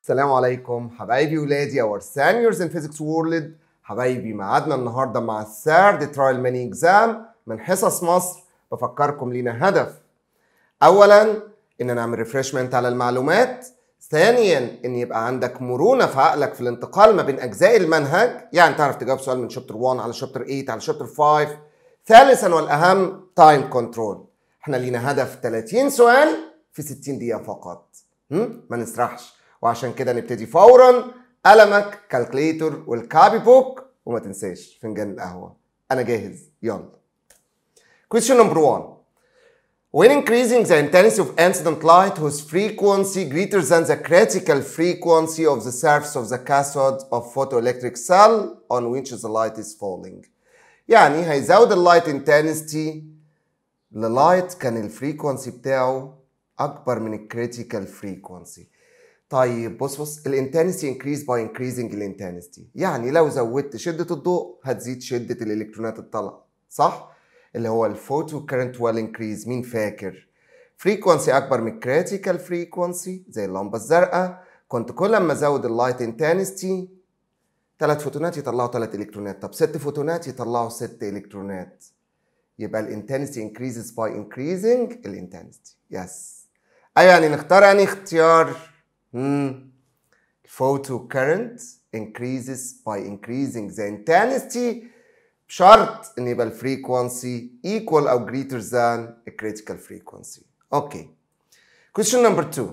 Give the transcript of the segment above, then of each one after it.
السلام عليكم حبايبي ولادي اور سينيورز ان فيزيكس وورلد حبايبي ميعادنا النهارده مع الثيرد ترايل ماني اكزام من حصص مصر بفكركم لينا هدف اولا ان نعمل ريفرشمنت على المعلومات ثانيا ان يبقى عندك مرونه في عقلك في الانتقال ما بين اجزاء المنهج يعني تعرف تجاوب سؤال من شابتر 1 على شابتر 8 على شابتر 5 ثالثا والاهم تايم كنترول احنا لينا هدف 30 سؤال في 60 دقيقه فقط هم؟ ما نسرحش وعشان كده نبتدي فورا قلمك كالكليتور والكابي بوك وما تنساش فنجان القهوه انا جاهز يلا question number one When increasing the intensity of incident light whose frequency greater than the critical frequency of the surface of the cathode of photoelectric cell on which the light is falling. يعني هيزود اللايت intensity للايت كان الفريكونسي بتاعه اكبر من الكريتيكال فريكونسي. طيب بص بص الانتنسي انكريز باي انكريزنج الانتنسي يعني لو زودت شده الضوء هتزيد شده الالكترونات الطلق صح؟ اللي هو الفوتو كرنت ويل انكريز مين فاكر فريكونسي اكبر من الكريتيكال فريكونسي زي اللمبه الزرقاء كنت كل ما ازود اللايت انتنستي ثلاث فوتونات يطلعوا ثلاث الكترونات طب ست فوتونات يطلعوا ست الكترونات يبقى الانتنستي انكريزز باي انكريزنج الانتنستي يس ايوه يعني نختار انهي اختيار امم الفوتو كرنت increases by increasing the intensity بشرط ان يبقى الفريكونسي equal او greater than a critical frequency. Okay. Question number two.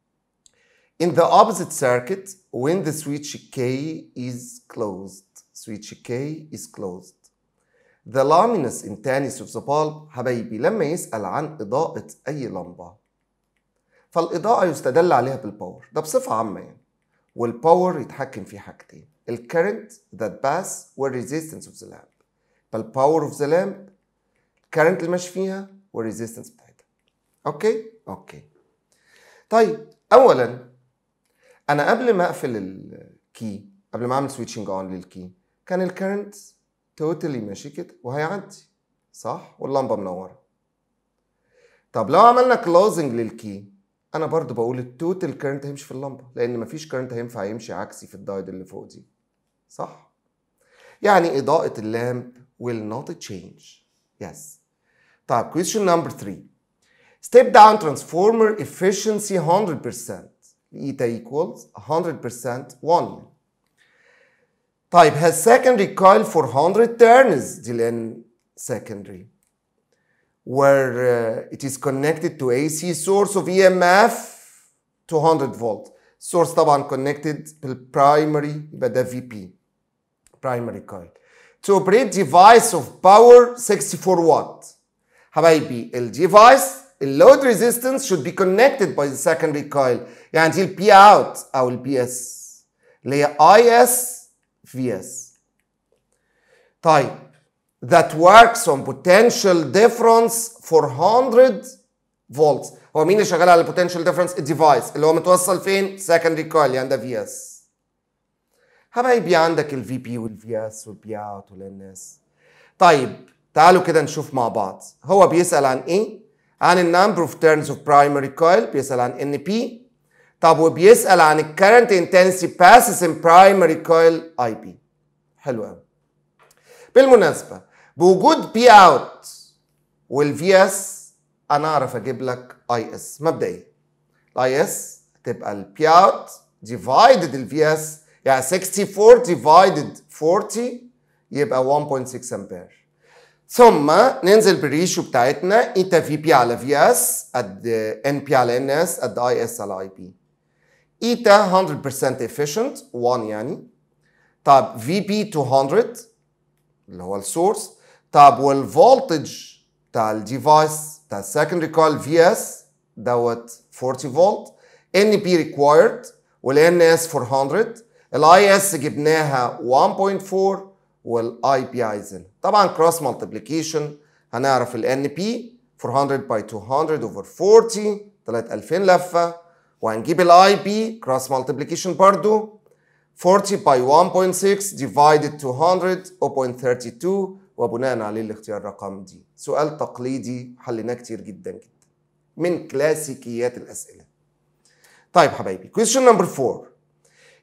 In the opposite circuit, when the switch K is closed, switch K is closed. The luminous intensity of the bulb حبايبي لما يسأل عن إضاءة أي لمبة فالإضاءة يستدل عليها بالباور ده بصفة عامة يعني والباور يتحكم فيه حاجتين الكرنت that pass والresistance of the lamp فالباور اوف ذا لامب الكرنت اللي ماشي فيها والريزيستنس بتاعتها اوكي اوكي طيب اولا انا قبل ما اقفل الكي قبل ما اعمل سويتشنج اون للكي كان الكرنت توتالي ماشي كده وهيعدي صح واللمبه منوره طب لو عملنا كلوزنج للكي انا برضو بقول التوتال كرنت هيمشي في اللمبه لان مفيش كرنت هينفع يمشي عكسي في الدايد اللي فوق دي صح يعني اضاءه اللامب will not change. Yes. طيب question number three. Step down transformer efficiency 100%. Eta equals 100% 1. طيب has secondary coil for 100 turns دي لأن secondary where uh, it is connected to AC source of EMF 200 volt. source طبعا connected بالبرايمري يبقى ده VP primary coil. to operate device of power 64 watt حبايبي الديفايس اللود ريزيستنس should be connected by the secondary coil يعني دي البي اوت او البي اس اللي هي اي اس في اس طيب that works on potential difference for 100 volts هو مين اللي شغال على potential difference الديفايس اللي هو متوصل فين secondary coil يعني ده في اس حبايبي عندك الفي بي والفي اس والبي اوت والان اس طيب تعالوا كده نشوف مع بعض هو بيسال عن ايه عن النمبر اوف تيرنز اوف برايمري كويل بيسال عن ان بي طب وبيسال عن الكرنت انتنسي باسز ان برايمري كويل اي بي حلو قوي بالمناسبه بوجود بي اوت والفي اس انا اعرف اجيب لك اي اس مبدئيا الاي اس تبقى البي اوت ديفايدد الفي اس يعني 64 divided 40 يبقى 1.6 امبير ثم ننزل بالريشيو بتاعتنا ايتا في بي على في اس قد ان بي على ان اس قد اي اس على اي بي ايتا 100% efficient 1 يعني طب في بي 200 اللي هو السورس طب والفولتج بتاع الديفايس بتاع السكندري كويل في اس دوت 40 فولت ان بي ريكوايرد والان اس 400 الاي اس جبناها 1.4 والاي بي عايزينها طبعا كروس مالتيبليكيشن هنعرف الان بي 400 باي 200 اوفر 40 طلعت 2000 لفه وهنجيب الاي بي كروس مالتيبليكيشن برضو 40 باي 1.6 divided 200 0.32 وبناء عليه الاختيار رقم دي سؤال تقليدي حليناه كتير جدا جدا من كلاسيكيات الاسئله طيب حبايبي question number 4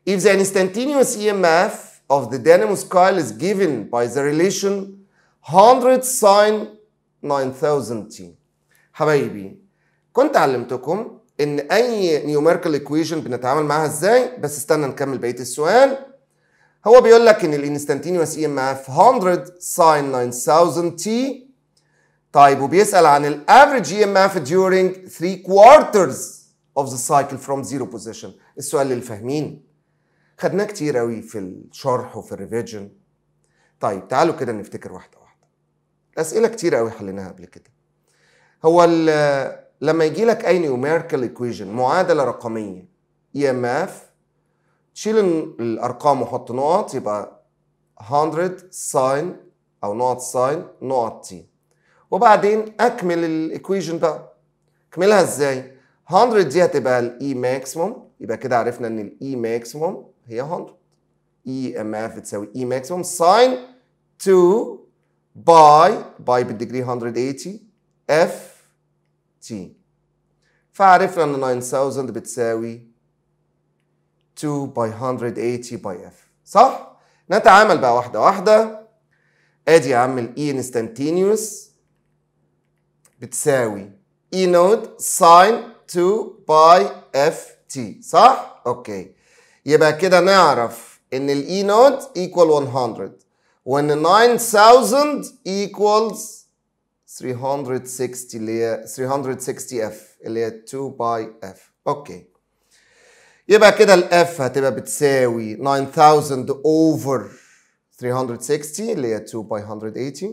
if the instantaneous EMF of the dynamos coil is given by the relation 100 sine 9000 t حبايبي كنت علمتكم ان اي نيوميريكال ايكويشن بنتعامل معاها ازاي بس استنى نكمل بقيه السؤال هو بيقول لك ان الانستنتينيوس اي ام اف 100 ساين 9000 تي طيب وبيسال عن الافريج اي ام اف during 3 quarters of the cycle from zero position السؤال للفاهمين خدناه كتير قوي في الشرح وفي الريفيجن طيب تعالوا كده نفتكر واحده واحده اسئله كتير قوي حليناها قبل كده هو لما يجي لك اي نيوميريكال ايكويشن معادله رقميه اي ام اف تشيل الارقام وحط نقط يبقى 100 ساين او نقط ساين نقط تي وبعدين اكمل الايكويشن بقى اكملها ازاي 100 دي هتبقى الاي ماكسيموم يبقى كده عرفنا ان الاي ماكسيموم هي 100 اي ام اف بتساوي اي ماكسيموم ساين 2 باي باي بالديجري 180 اف تي فعرفنا ان 9000 بتساوي 2 باي 180 باي اف صح؟ نتعامل بقى واحدة واحدة ادي يا عم الاي انستنتينيوس بتساوي اي نود ساين 2 باي اف تي صح؟ اوكي يبقى كده نعرف ان الاي نود ايكوال 100 وان 9000 equals 360 اللي هي 360 اف اللي هي 2 باي اف اوكي يبقى كده الاف هتبقى بتساوي 9000 اوفر 360 اللي هي 2 باي 180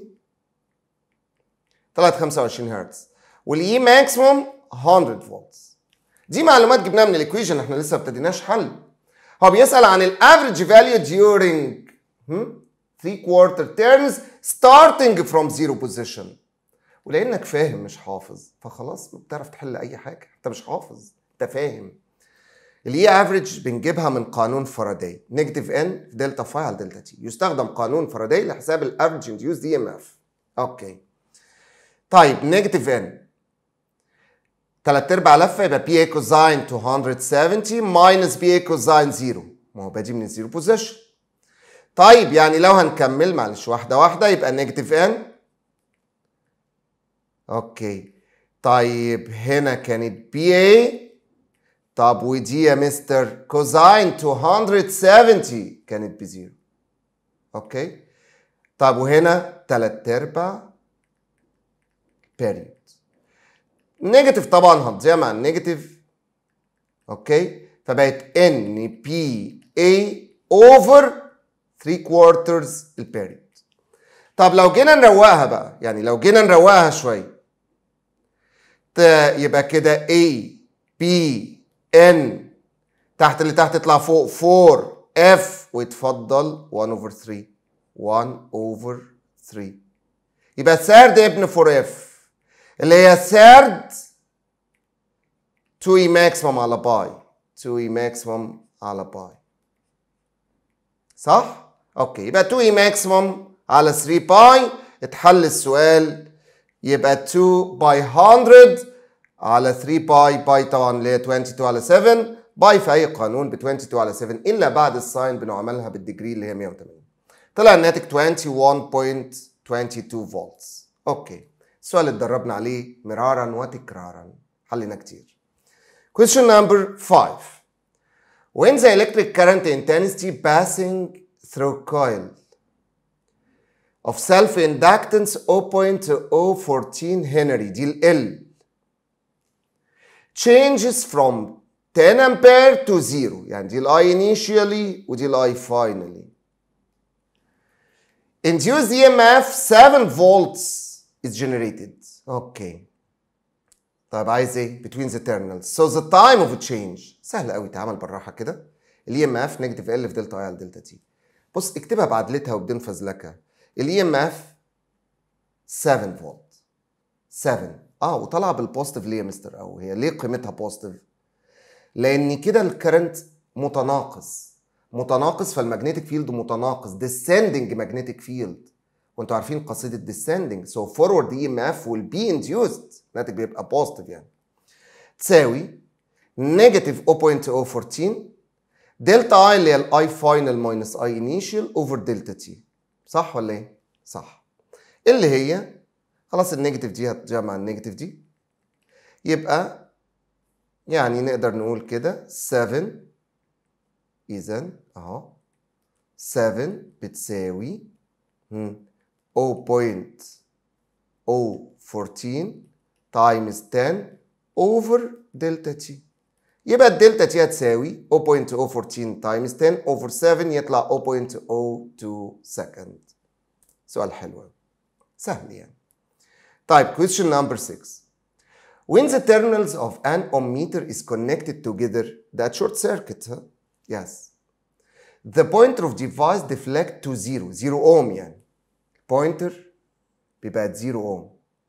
طلعت 25 هرتز والاي ماكسيموم 100 فولتس دي معلومات جبناها من الايكويشن احنا لسه ما ابتديناش حل هو بيسال عن الافريج فاليو during 3 quarter turns starting from zero position ولانك فاهم مش حافظ فخلاص بتعرف تحل اي حاجه انت مش حافظ انت فاهم الاي افريج بنجيبها من قانون فاراداي نيجاتيف ان في دلتا فاي على دلتا تي يستخدم قانون فاراداي لحساب الافريج انديوس دي ام اف اوكي طيب نيجاتيف ان تلات ارباع لفه يبقى بي اي كوزاين 270 ماينس بي اي كوزاين 0 ما هو بادي من الزيرو بوزيشن طيب يعني لو هنكمل معلش واحده واحده يبقى نيجاتيف ان اوكي طيب هنا كانت بي اي طب ودي يا مستر كوزاين 270 كانت بزيرو اوكي طب وهنا تلات ارباع بيريود نيجاتيف طبعا هتضيع مع النيجاتيف اوكي فبقت ان بي اي اوفر 3 كوارترز البيريود طب لو جينا نروقها بقى يعني لو جينا نروقها شويه يبقى كده A B N تحت اللي تحت تطلع فوق 4 F ويتفضل 1 over 3 1 over 3 يبقى سارد ابن 4 F اللي هي سارد 2 E ماكسيمم على باي 2 E ماكسيمم على باي صح؟ اوكي يبقى 2 E ماكسيمم على 3 باي اتحل السؤال يبقى 2 باي 100 على 3 باي باي طبعا اللي هي 22 على 7 باي في اي قانون ب 22 على 7 الا بعد الساين بنعملها بالديجري اللي هي 180 طلع الناتج 21.22 فولتس اوكي السؤال اللي اتدربنا عليه مرارا وتكرارا حلينا كتير question number 5 when the electric current intensity passing through coil of self-inductance 0.014 Henry دي ال L changes from 10 ampere to 0 يعني دي ال I initially ودي ال I finally induced EMF 7 volts is generated اوكي طيب عايز ايه between the terminals so the time of change سهل قوي تعمل بالراحه كده ال EMF نيجاتيف L في دلتا I على دلتا T بص اكتبها بعدلتها وبدون فزلكه الاي ام اف 7 فولت 7 اه وطالعه بالبوزيتيف ليه يا مستر او هي ليه قيمتها بوزيتيف لان كده الكرنت متناقص متناقص فالمagnetic فيلد متناقص descending magnetic field وانتوا عارفين قصيده descending so forward EMF will be induced الناتج بيبقى بوزيتيف يعني تساوي نيجاتيف 0.014 دلتا اي اللي هي الاي فاينل ماينس اي انيشال اوفر دلتا تي صح ولا ايه؟ صح اللي هي خلاص النيجاتيف دي هتجمع النيجاتيف دي يبقى يعني نقدر نقول كده 7 اذا اهو 7 بتساوي هم، 0.014 تايمز 10 اوفر دلتا تي يبقى الدلتا تي هتساوي 0.014 تايمز 10 اوفر 7 يطلع 0.02 سكند سؤال حلو أوي. سهل يعني طيب question number 6 When the terminals of an ohmmeter is connected together, that short circuit, huh? Yes. The pointer of device deflect to zero, zero ohm يعني. Pointer بيبقى at zero ohm.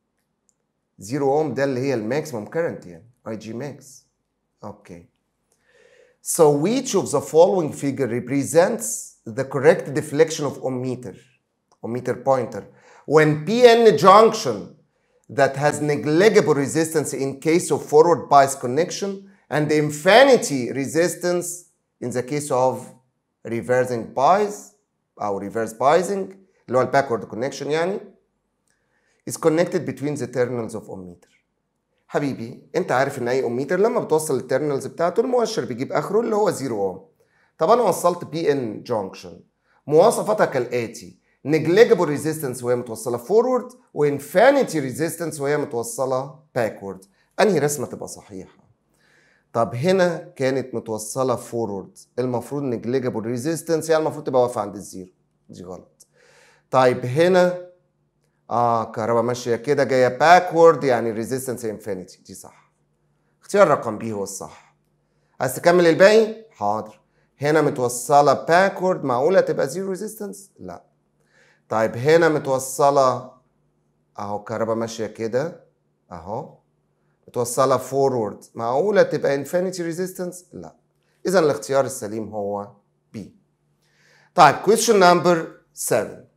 Zero ohm ده اللي هي الماكسيموم current يعني. IG max. Okay. So which of the following figure represents the correct deflection of ohmmeter, ohmmeter pointer, when PN junction that has negligible resistance in case of forward bias connection and infinity resistance in the case of reversing bias أو reverse biasing اللي هو ال backward connection يعني is connected between the terminals of ohmmeter. حبيبي انت عارف ان اي اوميتر لما بتوصل التيرمينالز بتاعته المؤشر بيجيب اخره اللي هو 0 اوم طب انا وصلت بي ان جانكشن مواصفاتها كالاتي negligible resistance وهي متوصله فورورد وانفينيتي ريزيستنس وهي متوصله باكورد انهي رسمه تبقى صحيحه طب هنا كانت متوصله فورورد المفروض negligible resistance يعني المفروض تبقى واقفه عند الزيرو دي غلط طيب هنا اه كهرباء ماشيه كده جايه باكورد يعني ريزيستنس انفينيتي دي صح اختيار رقم بي هو الصح عايز تكمل الباقي حاضر هنا متوصله باكورد معقوله تبقى زيرو ريزيستنس لا طيب هنا متوصله اهو كهرباء ماشيه كده اهو متوصله فورورد معقوله تبقى انفينيتي ريزيستنس لا اذا الاختيار السليم هو بي طيب question number 7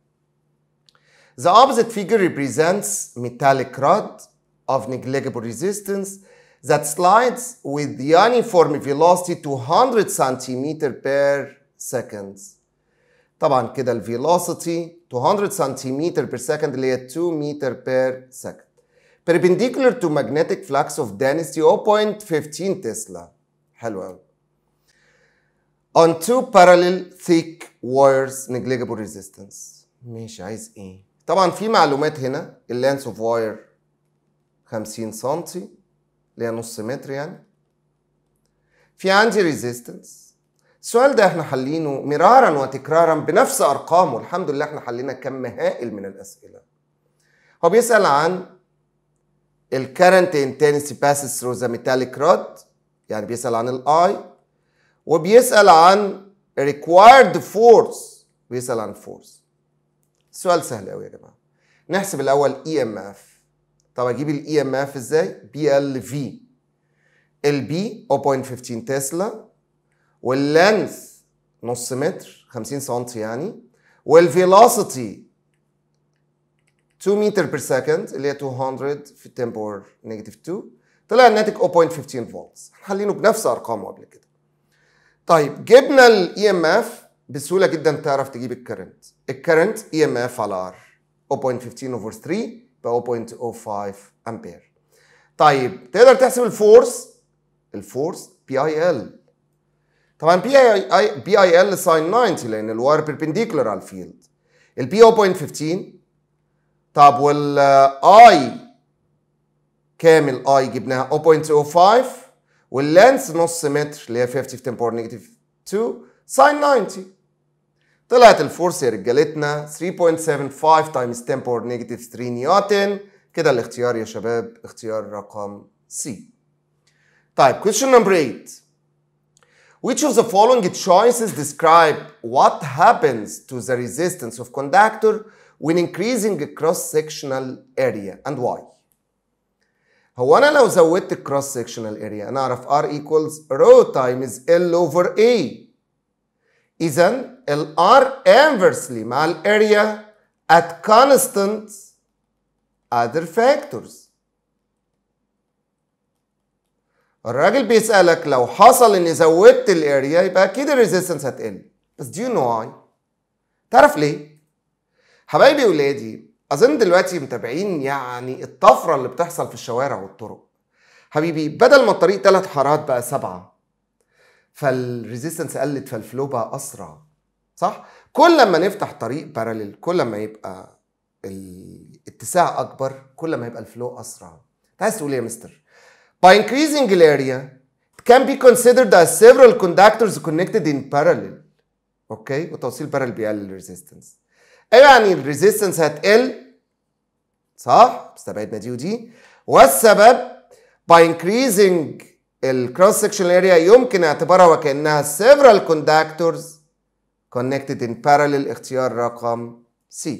The opposite figure represents metallic rod of negligible resistance that slides with uniform velocity to 100 centimeter per second. طبعا كده ال velocity 200 centimeter per second اللي هي 2 meter per second. Perpendicular to magnetic flux of density 0.15 تسلا. حلو قوي. On two parallel thick wires negligible resistance. ماشي عايز ايه؟ طبعا في معلومات هنا اللانس اوف واير 50 سم اللي هي نص متر يعني في عندي ريزيستنس السؤال ده احنا حلينه مرارا وتكرارا بنفس ارقامه الحمد لله احنا حلينا كم هائل من الاسئله هو بيسال عن الكرنت intensity passes through the metallic rod يعني بيسال عن الاي وبيسال عن required force بيسال عن force السؤال سهل قوي يا جماعه نحسب الاول اي ام اف طب اجيب الاي ام اف ازاي بي ال في البي 0.15 تسلا واللينث نص متر 50 سم يعني والفيلوسيتي 2 متر بير سكند اللي هي 200 في 10 باور نيجاتيف 2 طلع الناتج 0.15 فولتس حلينه بنفس ارقامه قبل كده طيب جبنا الاي ام اف بسهوله جدا تعرف تجيب الكرنت الكرنت اي ام اف على ار 0.15 اوفر 3 ب 0.05 امبير طيب تقدر تحسب الفورس الفورس بي اي ال طبعا بي اي بي اي ال ساين 90 لان الواير بيربنديكولار على الفيلد البي 0.15 طب والاي كام الاي جبناها 0.05 واللانس نص متر اللي هي 50 في 10 باور نيجاتيف 2 ساين 90 طلعت الفورس يا رجالتنا 3.75 تايمز 10 باور نيجاتيف 3 نيوتن كده الاختيار يا شباب اختيار رقم سي طيب question number 8 Which of the following choices describe what happens to the resistance of conductor when increasing cross-sectional area and why? هو انا لو زودت الكروس sectional area انا اعرف R equals rho times L over A اذا ال R inversely مع الاريا at constant other factors الراجل بيسألك لو حصل اني زودت الاريا يبقى اكيد الريزيستنس هتقل بس دي نو واي تعرف ليه؟ حبايبي ولادي اظن دلوقتي متابعين يعني الطفره اللي بتحصل في الشوارع والطرق حبيبي بدل ما الطريق ثلاث حارات بقى سبعه فالريزيستنس قلت فالفلو بقى اسرع صح كل ما نفتح طريق باراليل كل ما يبقى الاتساع اكبر كل ما يبقى الفلو اسرع عايز تقول ايه يا مستر by increasing the area it can be considered as several conductors connected in parallel اوكي وتوصيل بارل بيقلل الريزيستنس ايوه يعني الريزيستنس هتقل صح استبعدنا دي ودي والسبب by increasing الكروس section area يمكن اعتبارها وكانها several conductors connected in parallel اختيار رقم C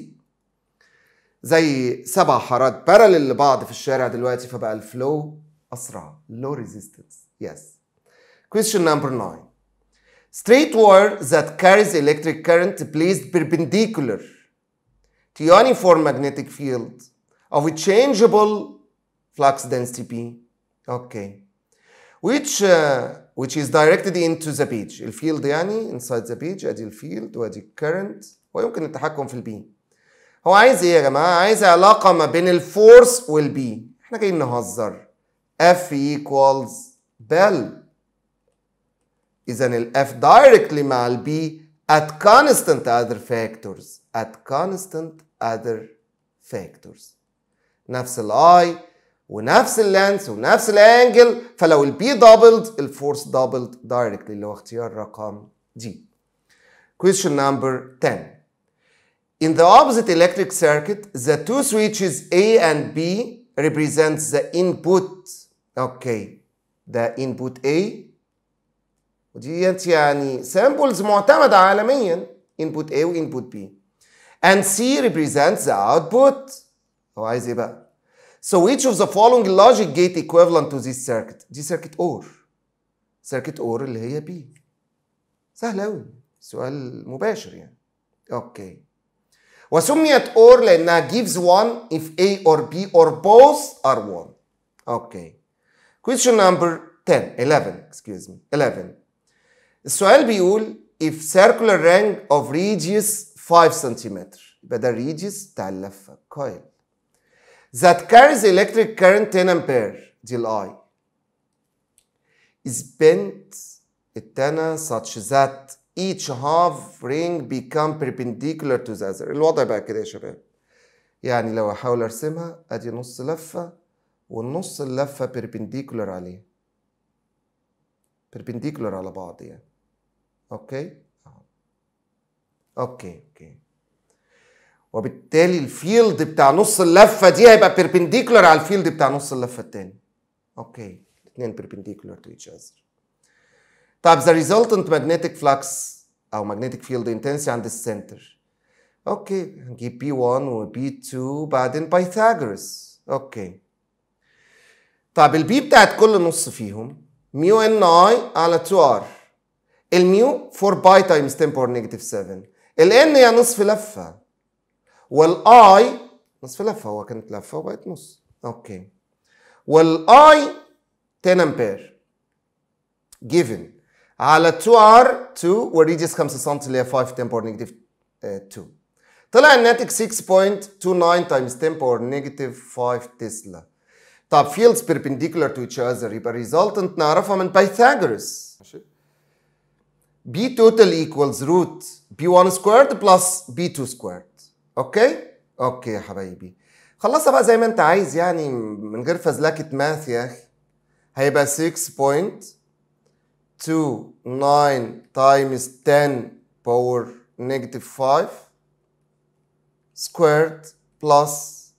زي سبع حارات باراليل لبعض في الشارع دلوقتي فبقى الفلو اسرع low resistance yes question number 9 straight wire that carries electric current placed perpendicular to uniform magnetic field of a changeable flux density P. Okay. Which uh, which is directed into the page. الفيلد يعني inside the page ادي الفيلد وادي الكرنت ويمكن التحكم في البي. هو عايز ايه يا جماعه؟ عايز علاقه ما بين الفورس والبي. احنا جايين نهزر. F equals بل اذا الاف دايركتلي مع البي at constant other factors at constant other factors نفس الاي ونفس اللانس ونفس الانجل فلو البي دبلد الفورس دبلد دايركتلي اللي هو اختيار رقم دي question number 10 In the opposite electric circuit, the two switches A and B represents the input. Okay, the input A وديت يعني سامبلز معتمدة عالميا input A و input B and C represents the output هو عايز ايه بقى؟ So which of the following logic gate equivalent to this circuit؟ دي circuit OR circuit OR اللي هي B سهل أوي سؤال مباشر يعني اوكي وسميت OR لأنها gives one if A or B or both are one اوكي question number 10 11 excuse me 11 السؤال بيقول if circular ring of radius 5 سنتيمتر يبقى ده الريديوس بتاع اللفه coil that carries electric current 10 ampere دي الاي is bent التانى such that each half ring become perpendicular to the other الوضع بقى كده يا شباب يعني لو احاول ارسمها ادي نص لفه والنص اللفه perpendicular عليه perpendicular على بعض يعني اوكي اوكي اوكي وبالتالي الفيلد بتاع نص اللفه دي هيبقى بيربنديكولار على الفيلد بتاع نص اللفه التاني اوكي الاثنين بيربنديكولار تو each other طب the resultant magnetic flux او magnetic field intensity عند السنتر اوكي هنجيب P1 و P2 بعدين بايثاغورس اوكي طب البي بتاعت كل نص فيهم ميو ان اي على 2 ار الميو 4 باي تايمز 10 باور نيجاتيف 7 الان هي نصف لفه والاي نصف لفه هو كانت لفه وبقت نص اوكي والاي 10 امبير جيفن على 2 ار 2 والريديوس 5 سم اللي هي 5 10 باور نيجاتيف 2 طلع الناتج 6.29 تايمز 10 باور نيجاتيف 5 تسلا طب فيلدز perpendicular to each other يبقى resultant نعرفها من بايثاغورس ماشي B total equals root B1 squared plus B2 squared اوكي اوكي يا حبايبي خلصها بقى زي ما انت عايز يعني من غير فزلكة ماث يا اخي هيبقى 6.29 times 10 power negative 5 squared plus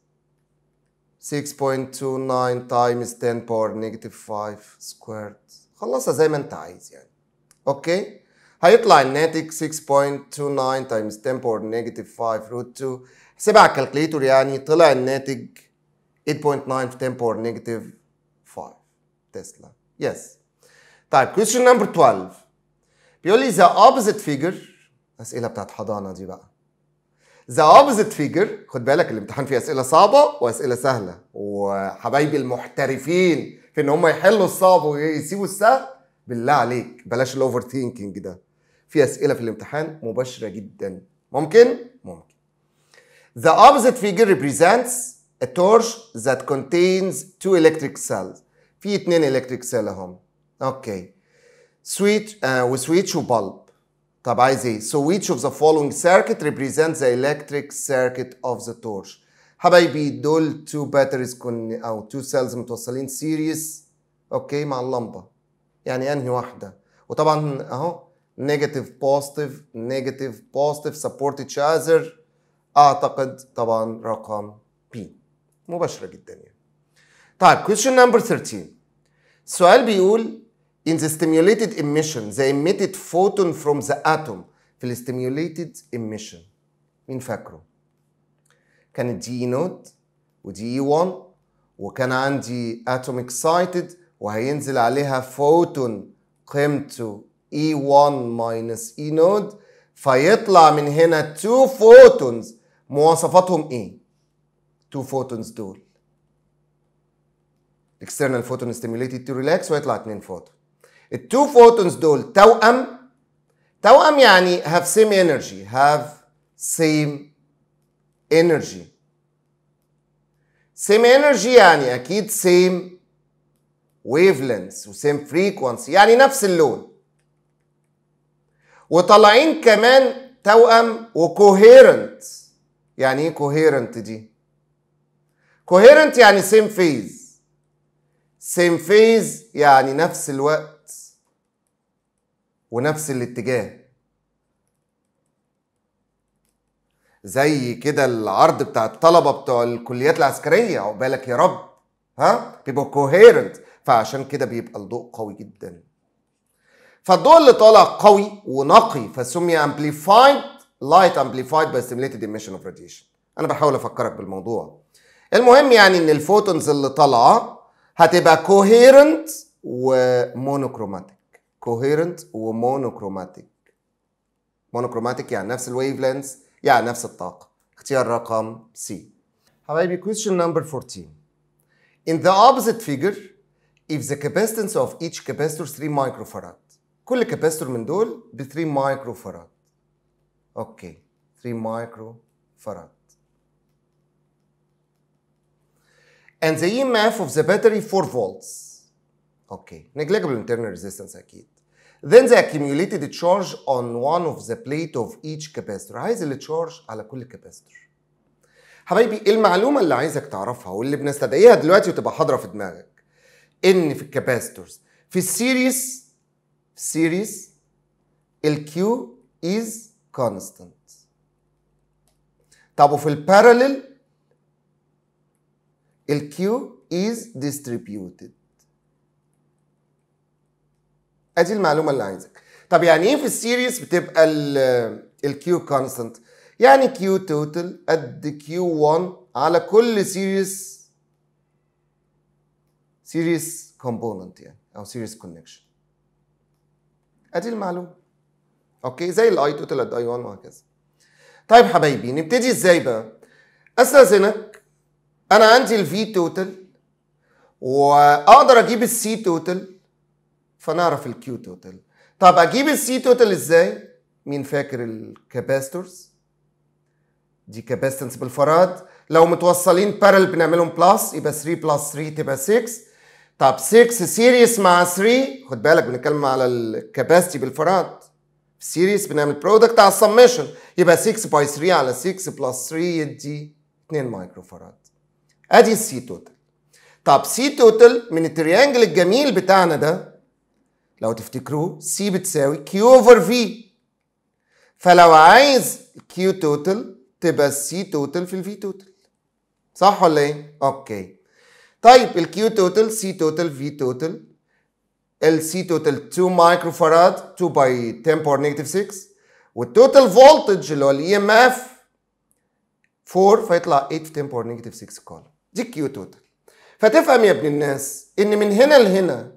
6.29 times 10 power negative 5 squared خلصها زي ما انت عايز يعني اوكي هيطلع الناتج 6.29 times 10 power negative 5 root 2 احسبها على الكالكليتور يعني طلع الناتج 8.9 في 10 power negative 5 تسلا يس طيب question number 12 بيقول لي the opposite figure اسئله بتاعت حضانه دي بقى the opposite figure خد بالك الامتحان فيه اسئله صعبه واسئله سهله وحبايبي المحترفين في ان هم يحلوا الصعب ويسيبوا السهل بالله عليك بلاش الاوفر ثينكينج ده في اسئله في الامتحان مباشره جدا ممكن ممكن The opposite figure represents a torch that contains two electric cells. في اتنين electric cell اهم. اوكي. Switch uh, وسويتش وبلب. طب عايز ايه؟ So which of the following circuit represents the electric circuit of the torch؟ حبايبي دول two batteries كن او two cells متوصلين series اوكي مع اللمبة. يعني انهي واحدة؟ وطبعا اهو negative positive negative positive support each other اعتقد طبعا رقم B مباشرة جدا يعني. طيب question number 13 السؤال بيقول in the stimulated emission the emitted photon from the atom في ال stimulated emission مين فاكره؟ كانت دي نود ودي 1 وكان عندي atom excited وهينزل عليها فوتون قيمته E1 minus E نود فيطلع من هنا two photons مواصفاتهم ايه؟ two photons دول external photon stimulated to relax ويطلع اتنين فوتون التو فوتونز دول توأم توأم يعني have same energy have same energy same energy يعني اكيد same wavelengths و same frequency يعني نفس اللون وطالعين كمان توأم وكوهيرنت يعني ايه كوهيرنت دي كوهيرنت يعني same phase same phase يعني نفس الوقت ونفس الاتجاه زي كده العرض بتاع الطلبة بتوع الكليات العسكرية عقبالك يا رب ها بيبقوا كوهيرنت فعشان كده بيبقى الضوء قوي جدا فالضوء اللي طالع قوي ونقي فسمي amplified light amplified by stimulated emission of radiation انا بحاول افكرك بالموضوع المهم يعني ان الفوتونز اللي طالعه هتبقى coherent ومونوكروماتيك coherent ومونوكروماتيك مونوكروماتيك يعني نفس الويف لينث يعني نفس الطاقة اختيار رقم C حبايبي question number 14 In the opposite figure if the capacitance of each capacitor 3 microfarad كل كاباستور من دول ب 3 مايكروفاراد اوكي 3 مايكروفاراد and the EMF of the battery 4 volts اوكي negligible internal resistance اكيد then the accumulated charge on one of the plate of each capacitor عايز التشارج على كل كاباستور حبايبي المعلومه اللي عايزك تعرفها واللي بنستدعيها دلوقتي وتبقى حاضره في دماغك ان في الكاباستورز في السيريس سيريس الكيو از كونستانت طب وفي الباراليل الكيو از ديستريبيوتد ادي المعلومه اللي عايزك طب يعني ايه في السيريس بتبقى الكيو كونستانت يعني كيو توتال قد كيو 1 على كل سيريس سيريس كومبوننت يعني او سيريس كونكشن ادي المعلومه اوكي زي الاي توتال قد اي 1 وهكذا طيب حبايبي نبتدي ازاي بقى استاذنك انا عندي الفي توتال واقدر اجيب السي توتال فنعرف الكيو توتال طب اجيب السي توتال ازاي مين فاكر الكاباستورز دي كاباستنس بالفراد لو متوصلين بارل بنعملهم بلس يبقى 3 بلس 3 تبقى 6 طب 6 سيريس مع 3 خد بالك بنتكلم على الكاباسيتي بالفراد في سيريس بنعمل برودكت على السمشن يبقى 6 باي 3 على 6 بلس 3 يدي 2 مايكرو فراد ادي السي توتال طب سي توتال من التريانجل الجميل بتاعنا ده لو تفتكروه سي بتساوي كيو اوفر في فلو عايز كيو توتال تبقى السي توتال في الفي توتال صح ولا ايه؟ اوكي طيب الكيو توتال سي توتال في توتال السي توتال 2 مايكرو فراد 2 باي 10 باور نيجاتيف 6 والتوتال فولتج اللي هو الاي ام اف 4 فيطلع 8 في 10 باور نيجاتيف 6 كولوم دي الكيو توتال فتفهم يا ابن الناس ان من هنا لهنا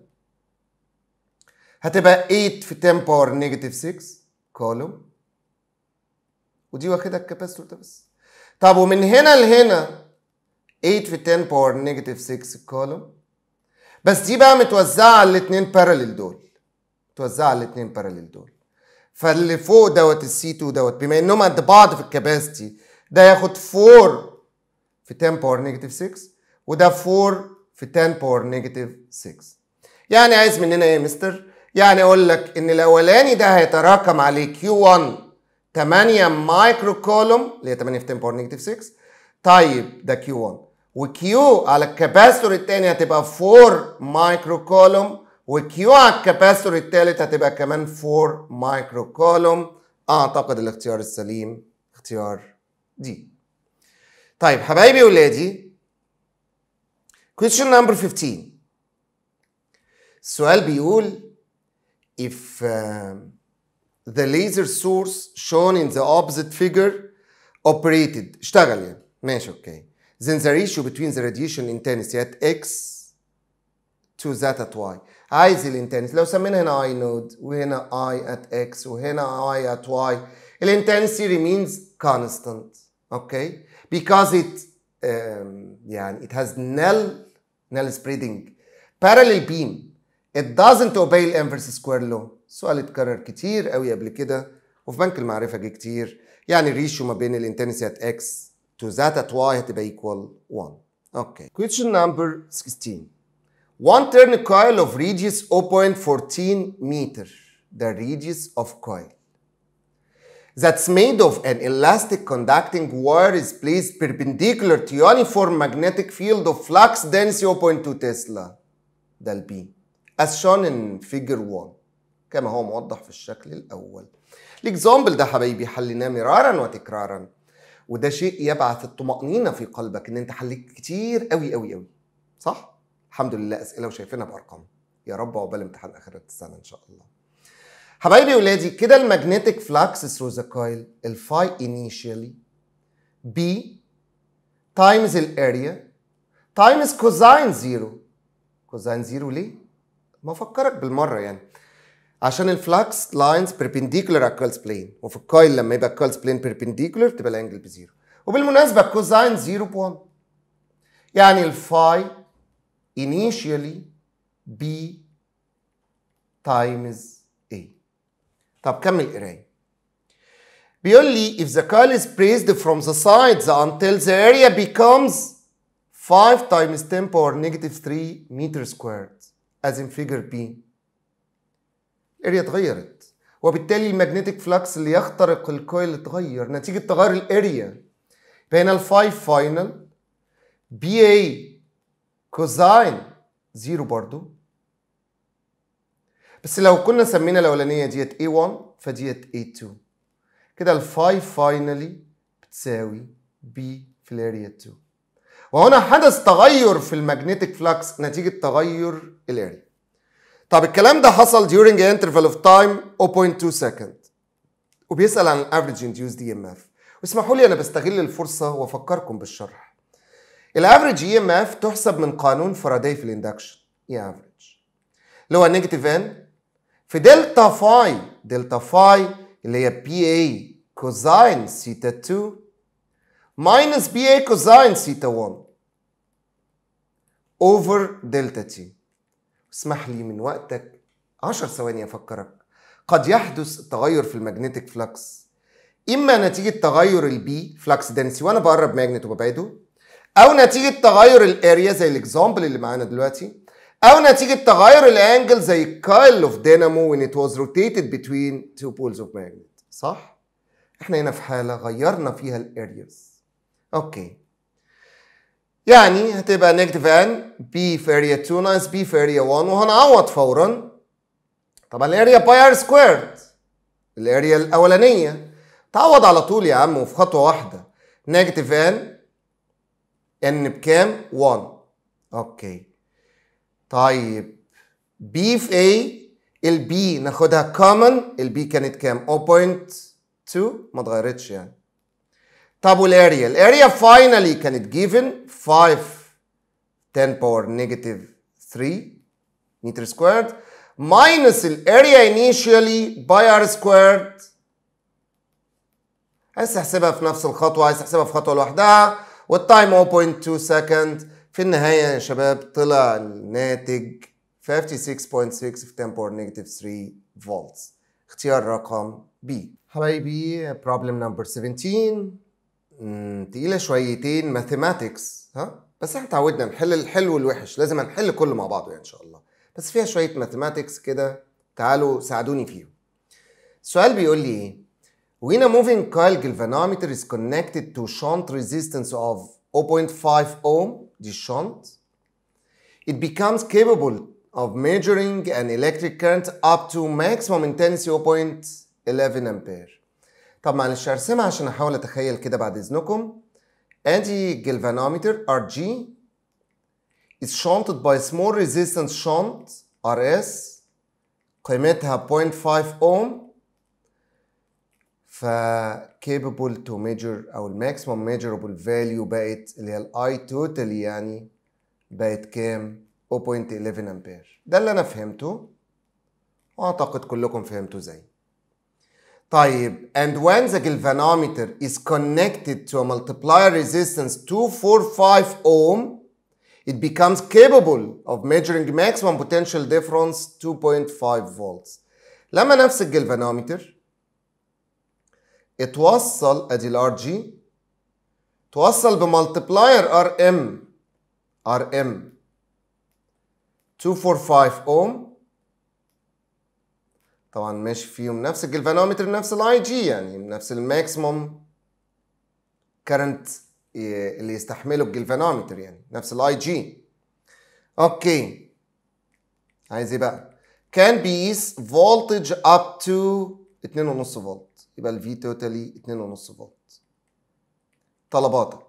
هتبقى 8 في 10 باور نيجاتيف 6 كولوم ودي واخدها الكاباسيتور ده بس طب ومن هنا لهنا 8 في 10 باور نيجاتيف 6 كولوم بس دي بقى متوزعه على الاثنين باراليل دول متوزعه على الاثنين باراليل دول فاللي فوق دوت السي 2 دوت بما انهم قد بعض في الكباستي ده ياخد 4 في 10 باور نيجاتيف 6 وده 4 في 10 باور نيجاتيف 6 يعني عايز مننا ايه يا مستر؟ يعني اقول لك ان الاولاني ده هيتراكم عليه كيو 1 8 مايكرو كولوم اللي هي 8 في 10 باور نيجاتيف 6 طيب ده كيو 1 وكيو على الكاباستور الثاني هتبقى 4 مايكرو كولوم وكيو على الكاباستور الثالث هتبقى كمان 4 مايكرو كولوم اعتقد الاختيار السليم اختيار دي طيب حبايبي ولادي question number 15 السؤال بيقول if uh, the laser source shown in the opposite figure operated اشتغل يعني ماشي اوكي then the ratio between the radiation intensity at x to that at y عايز الانتنسي لو سمينا هنا اي نود وهنا اي ات اكس وهنا اي ات واي الانتنسي remains constant اوكي because it um, يعني it has null null spreading parallel beam it doesn't obey الانفرس سكوير لو السؤال اتكرر كتير قوي قبل كده وفي بنك المعرفه جه كتير يعني الريشيو ما بين الانتنسي ات اكس to that at y هتبقى equal 1 اوكي question number 16 One turn coil of radius 0.14 meter, the radius of coil. That's made of an elastic conducting wire is placed perpendicular to uniform magnetic field of flux density 0.2 Tesla. ده ال B. As shown in figure 1. كما هو موضح في الشكل الأول. الإكزامبل ده حبايبي حليناه مرارا وتكرارا. وده شيء يبعث الطمأنينة في قلبك إن أنت حليت كتير قوي قوي قوي. صح؟ الحمد لله اسئله وشايفينها بارقام يا رب عقبال امتحان اخر السنه ان شاء الله حبايبي ولادي كده المagnetic flux through the coil الفاي initially B times الاريا times cosine زيرو cosine زيرو ليه؟ ما افكرك بالمره يعني عشان الفلكس لاينز perpendicular على الكولز بلين وفي الكويل لما يبقى الكولز بلين perpendicular تبقى الانجل بزيرو وبالمناسبه كوزاين زيرو ب1 يعني الفاي initially B times A طب كمل قرايه بيقول لي if the coil is praised from the sides until the area becomes 5 times 10 power negative 3 meter squared as in figure B الاريا اتغيرت وبالتالي المagnetic فلكس اللي يخترق الكويل اتغير نتيجة تغير الاريا بين الفايف فاينل بي اي كوزاين زيرو برضو بس لو كنا سمينا الاولانيه ديت A1 فديت A2 كده الفاي فاينلي بتساوي B في الاريا 2 وهنا حدث تغير في المagnetic فلكس نتيجه تغير الاريا طب الكلام ده حصل during an interval of time 0.2 second وبيسال عن الافريج induced EMF واسمحوا لي انا بستغل الفرصه وافكركم بالشرح الافريج اي ام اف تحسب من قانون فاراداي في الاندكشن اي افريج اللي هو نيجاتيف ان في دلتا فاي دلتا فاي اللي هي بي اي كوزاين سيتا 2 ماينس بي اي كوزاين سيتا 1 اوفر دلتا تي اسمح لي من وقتك 10 ثواني افكرك قد يحدث تغير في المagnetic فلكس اما نتيجه تغير البي فلكس دنسي وانا بقرب ماجنت وببعده او نتيجه تغير الاريا زي الاكزامبل اللي معانا دلوقتي او نتيجه تغير الانجل زي الكايل اوف دينامو when it was rotated between two poles of magnet صح احنا هنا في حاله غيرنا فيها الارياز اوكي يعني هتبقى نيجاتيف ان بي في اريا 2 ناقص بي في اريا 1 وهنعوض فورا طبعا الاريا باي ار سكويرد الاريا الاولانيه تعوض على طول يا عم وفي خطوه واحده نيجاتيف ان ان بكام 1 اوكي طيب بي في اي البي ناخدها كومن البي كانت كام 0.2 ما اتغيرتش يعني طب والاريا الاريا فاينلي كانت جيفن 5 10 باور نيجاتيف 3 متر سكويرد ماينس الاريا انيشيالي باي ار سكويرد عايز تحسبها في نفس الخطوه عايز تحسبها في خطوه لوحدها والتايم 0.2 سكند في النهاية يا شباب طلع الناتج 56.6 في 10 باور نيجاتيف 3 فولتس اختيار رقم B حبايبي problem number 17 مم، تقيلة شويتين mathematics ها بس احنا اتعودنا نحل الحلو والوحش لازم هنحل كله مع بعضه يعني ان شاء الله بس فيها شوية mathematics كده تعالوا ساعدوني فيهم السؤال بيقول لي ايه When a moving coil galvanometer is connected to shunt resistance of 0.5 ohm, the shunt, it becomes capable of measuring an electric current up to maximum intensity 0.11 ampere. طب معلش هرسمها عشان احاول اتخيل كده بعد اذنكم. ادي galvanometer RG is shunted by small resistance shunt RS قيمتها 0.5 ohm ف capable to measure او الماكسيمم measurable value بقت اللي هي الاي توتال يعني بقت كام 0.11 امبير ده اللي انا فهمته واعتقد كلكم فهمتوا زي طيب and when the galvanometer is connected to a multiplier resistance 245 ohm it becomes capable of measuring maximum potential difference 2.5 volts لما نفس الجلفانومتر اتوصل ادي الار جي توصل بمالتبلاير ار ام ار ام 245 اوم طبعا ماشي فيهم نفس الجلفانومتر نفس الاي جي يعني نفس الماكسيموم كرنت اللي يستحمله الجلفانومتر يعني نفس الاي جي اوكي عايز ايه بقى كان بيقيس فولتج اب تو 2.5 فولت يبقى الفي توتالي 2.5 فولت طلباتك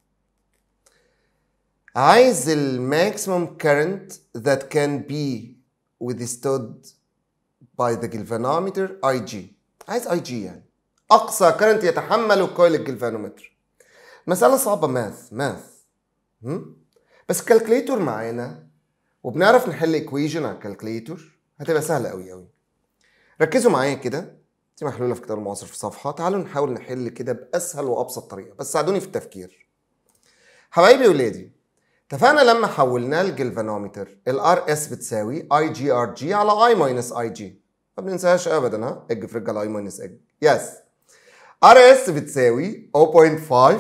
عايز الماكسيمم current that can be withstood by the galvanometer IG عايز IG يعني أقصى current يتحمله كويل الجلفانومتر مسألة صعبة ماث ماث بس كالكليتور معانا وبنعرف نحل ايكويجن على الكالكليتور هتبقى سهلة أوي أوي ركزوا معايا كده دي محلولة في كتاب المعاصر في صفحة تعالوا نحاول نحل كده بأسهل وأبسط طريقة بس ساعدوني في التفكير حبايبي ولادي اتفقنا لما حولناه الجلفانومتر الار اس بتساوي اي جي ار جي على اي ماينس اي جي ما بننساهاش ابدا ها اج في رجل اي ماينس اج يس ار اس بتساوي 0.5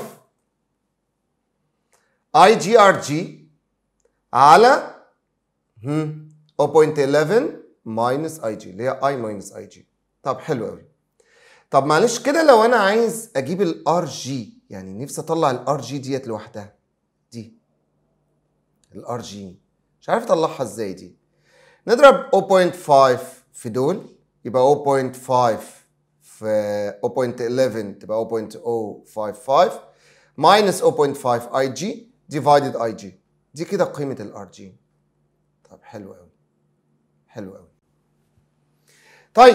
اي جي ار جي على هم 0.11 ماينس اي جي اللي هي اي ماينس اي جي طب حلو قوي طب معلش كده لو انا عايز اجيب الار جي يعني نفسي اطلع الار جي ديت لوحدها دي الار جي مش عارف اطلعها ازاي دي نضرب 0.5 في دول يبقى 0.5 في 0.11 تبقى 0.055 minus 0.5 اي جي divided اي جي دي كده قيمة الار جي طب حلو قوي حلو قوي طيب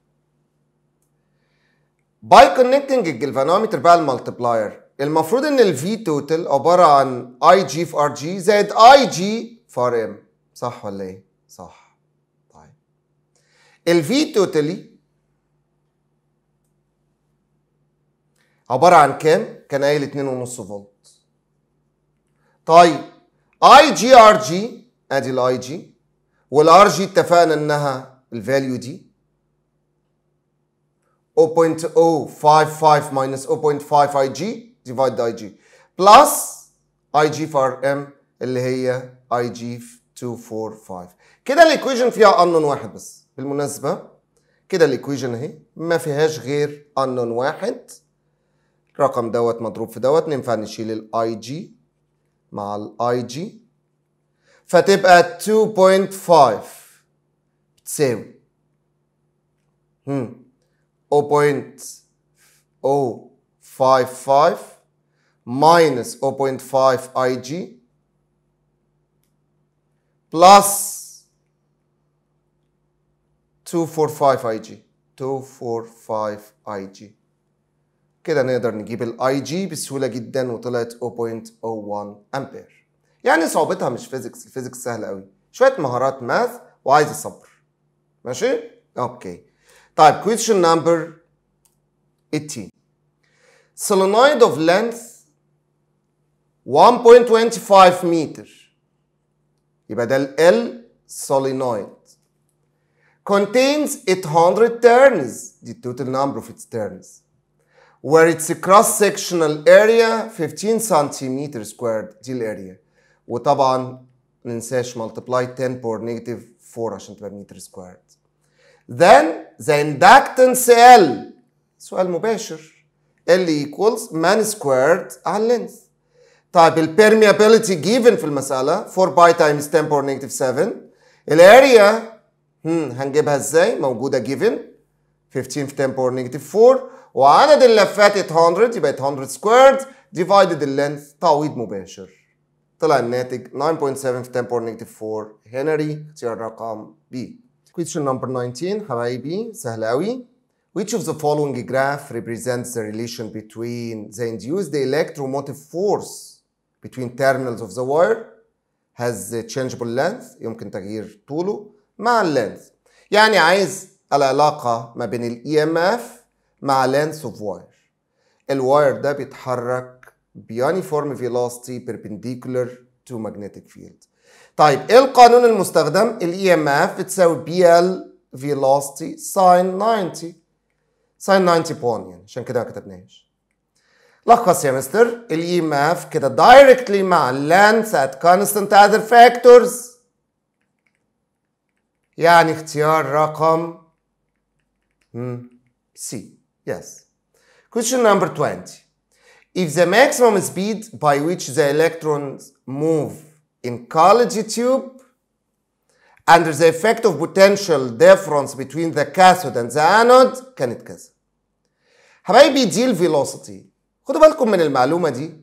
باي كونكتنج الجلفانومتر بقى المالتبلاير المفروض ان الفي توتال عباره عن اي جي في ار جي زائد اي جي في ار ام صح ولا ايه؟ صح طيب الفي توتالي عباره عن كام؟ كان قايل 2.5 فولت طيب اي جي ار جي ادي الاي جي والار جي اتفقنا انها الفاليو دي 0.055 minus 0.5 IG divide IG plus IG for M اللي هي IG في 245 كده الايكويشن فيها unknown واحد بس بالمناسبة كده الايكويشن اهي ما فيهاش غير unknown واحد الرقم دوت مضروب في دوت ينفع نشيل الاي جي مع الاي جي فتبقى 2.5 بتساوي هم 0.055 minus 0.5 IG plus 245 IG 245 IG كده نقدر نجيب الاي جي بسهوله جدا وطلعت 0.01 امبير يعني صعوبتها مش فيزيكس الفيزيكس سهله قوي شويه مهارات ماث وعايز صبر ماشي اوكي طيب question number 18 solenoid of length 1.25 متر يبقى ده ال solenoid contains 800 turns the total number of its turns where its cross sectional area 15 centimeter squared دي الاريا وطبعا ننساش multiply 10 power negative 4 عشان تبقى متر سكويرد then the inductance L سؤال مباشر L equals man squared على length طيب ال permeability given في المسألة 4 باي times 10 power negative 7 الاريا هم هنجيبها ازاي موجودة given 15 في 10 power negative 4 وعدد اللفات 800 يبقى 800 squared divided ال length تعويض مباشر طلع الناتج 9.7 في 10 power negative 4 هنري اختيار رقم B question number 19 حبايبي سهل قوي Which of the following graph represents the relation between the induced electromotive force between terminals of the wire has a changeable length يمكن تغيير طوله مع اللينث يعني عايز العلاقة ما بين ال EMF مع length of wire الواير ده بيتحرك بيونيفورم velocity perpendicular to magnetic field طيب ايه القانون المستخدم ال EMF بتساوي BL velocity sin 90 sin 90 بون يعني عشان كده ما كتبناهاش لخص يا مستر ال EMF كده directly مع length at constant other factors يعني اختيار رقم C yes question number 20 if the maximum speed by which the electrons move in College tube under the effect of potential difference between the cathode and the anode كانت كذا حبايبي دي الفيلوسيتي خدوا بالكم من المعلومة دي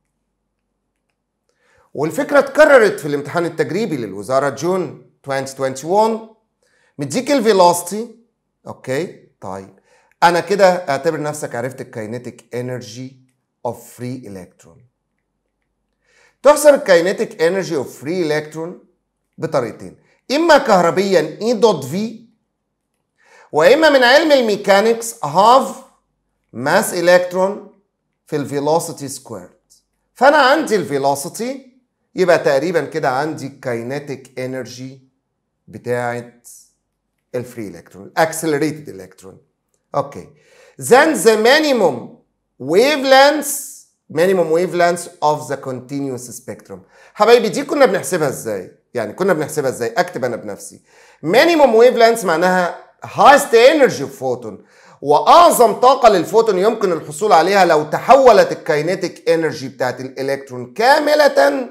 والفكرة اتكررت في الامتحان التجريبي للوزارة جون 2021 مديك الفيلوسيتي اوكي طيب انا كده اعتبر نفسك عرفت الكاينيتيك انرجي اوف فري الكترون تحسب الكاينيتيك انرجي اوف فري الكترون بطريقتين اما كهربيا اي دوت في واما من علم الميكانيكس هاف ماس الكترون في الفيلوسيتي سكويرد فانا عندي الفيلوسيتي يبقى تقريبا كده عندي الكاينيتيك انرجي بتاعت الفري الكترون الاكسلريتد الكترون اوكي then the minimum wavelengths minimum wavelengths of the continuous spectrum حبايبي دي كنا بنحسبها ازاي يعني كنا بنحسبها ازاي اكتب انا بنفسي minimum wavelengths معناها highest energy of photon واعظم طاقه للفوتون يمكن الحصول عليها لو تحولت الكاينيتيك انرجي بتاعت الالكترون كامله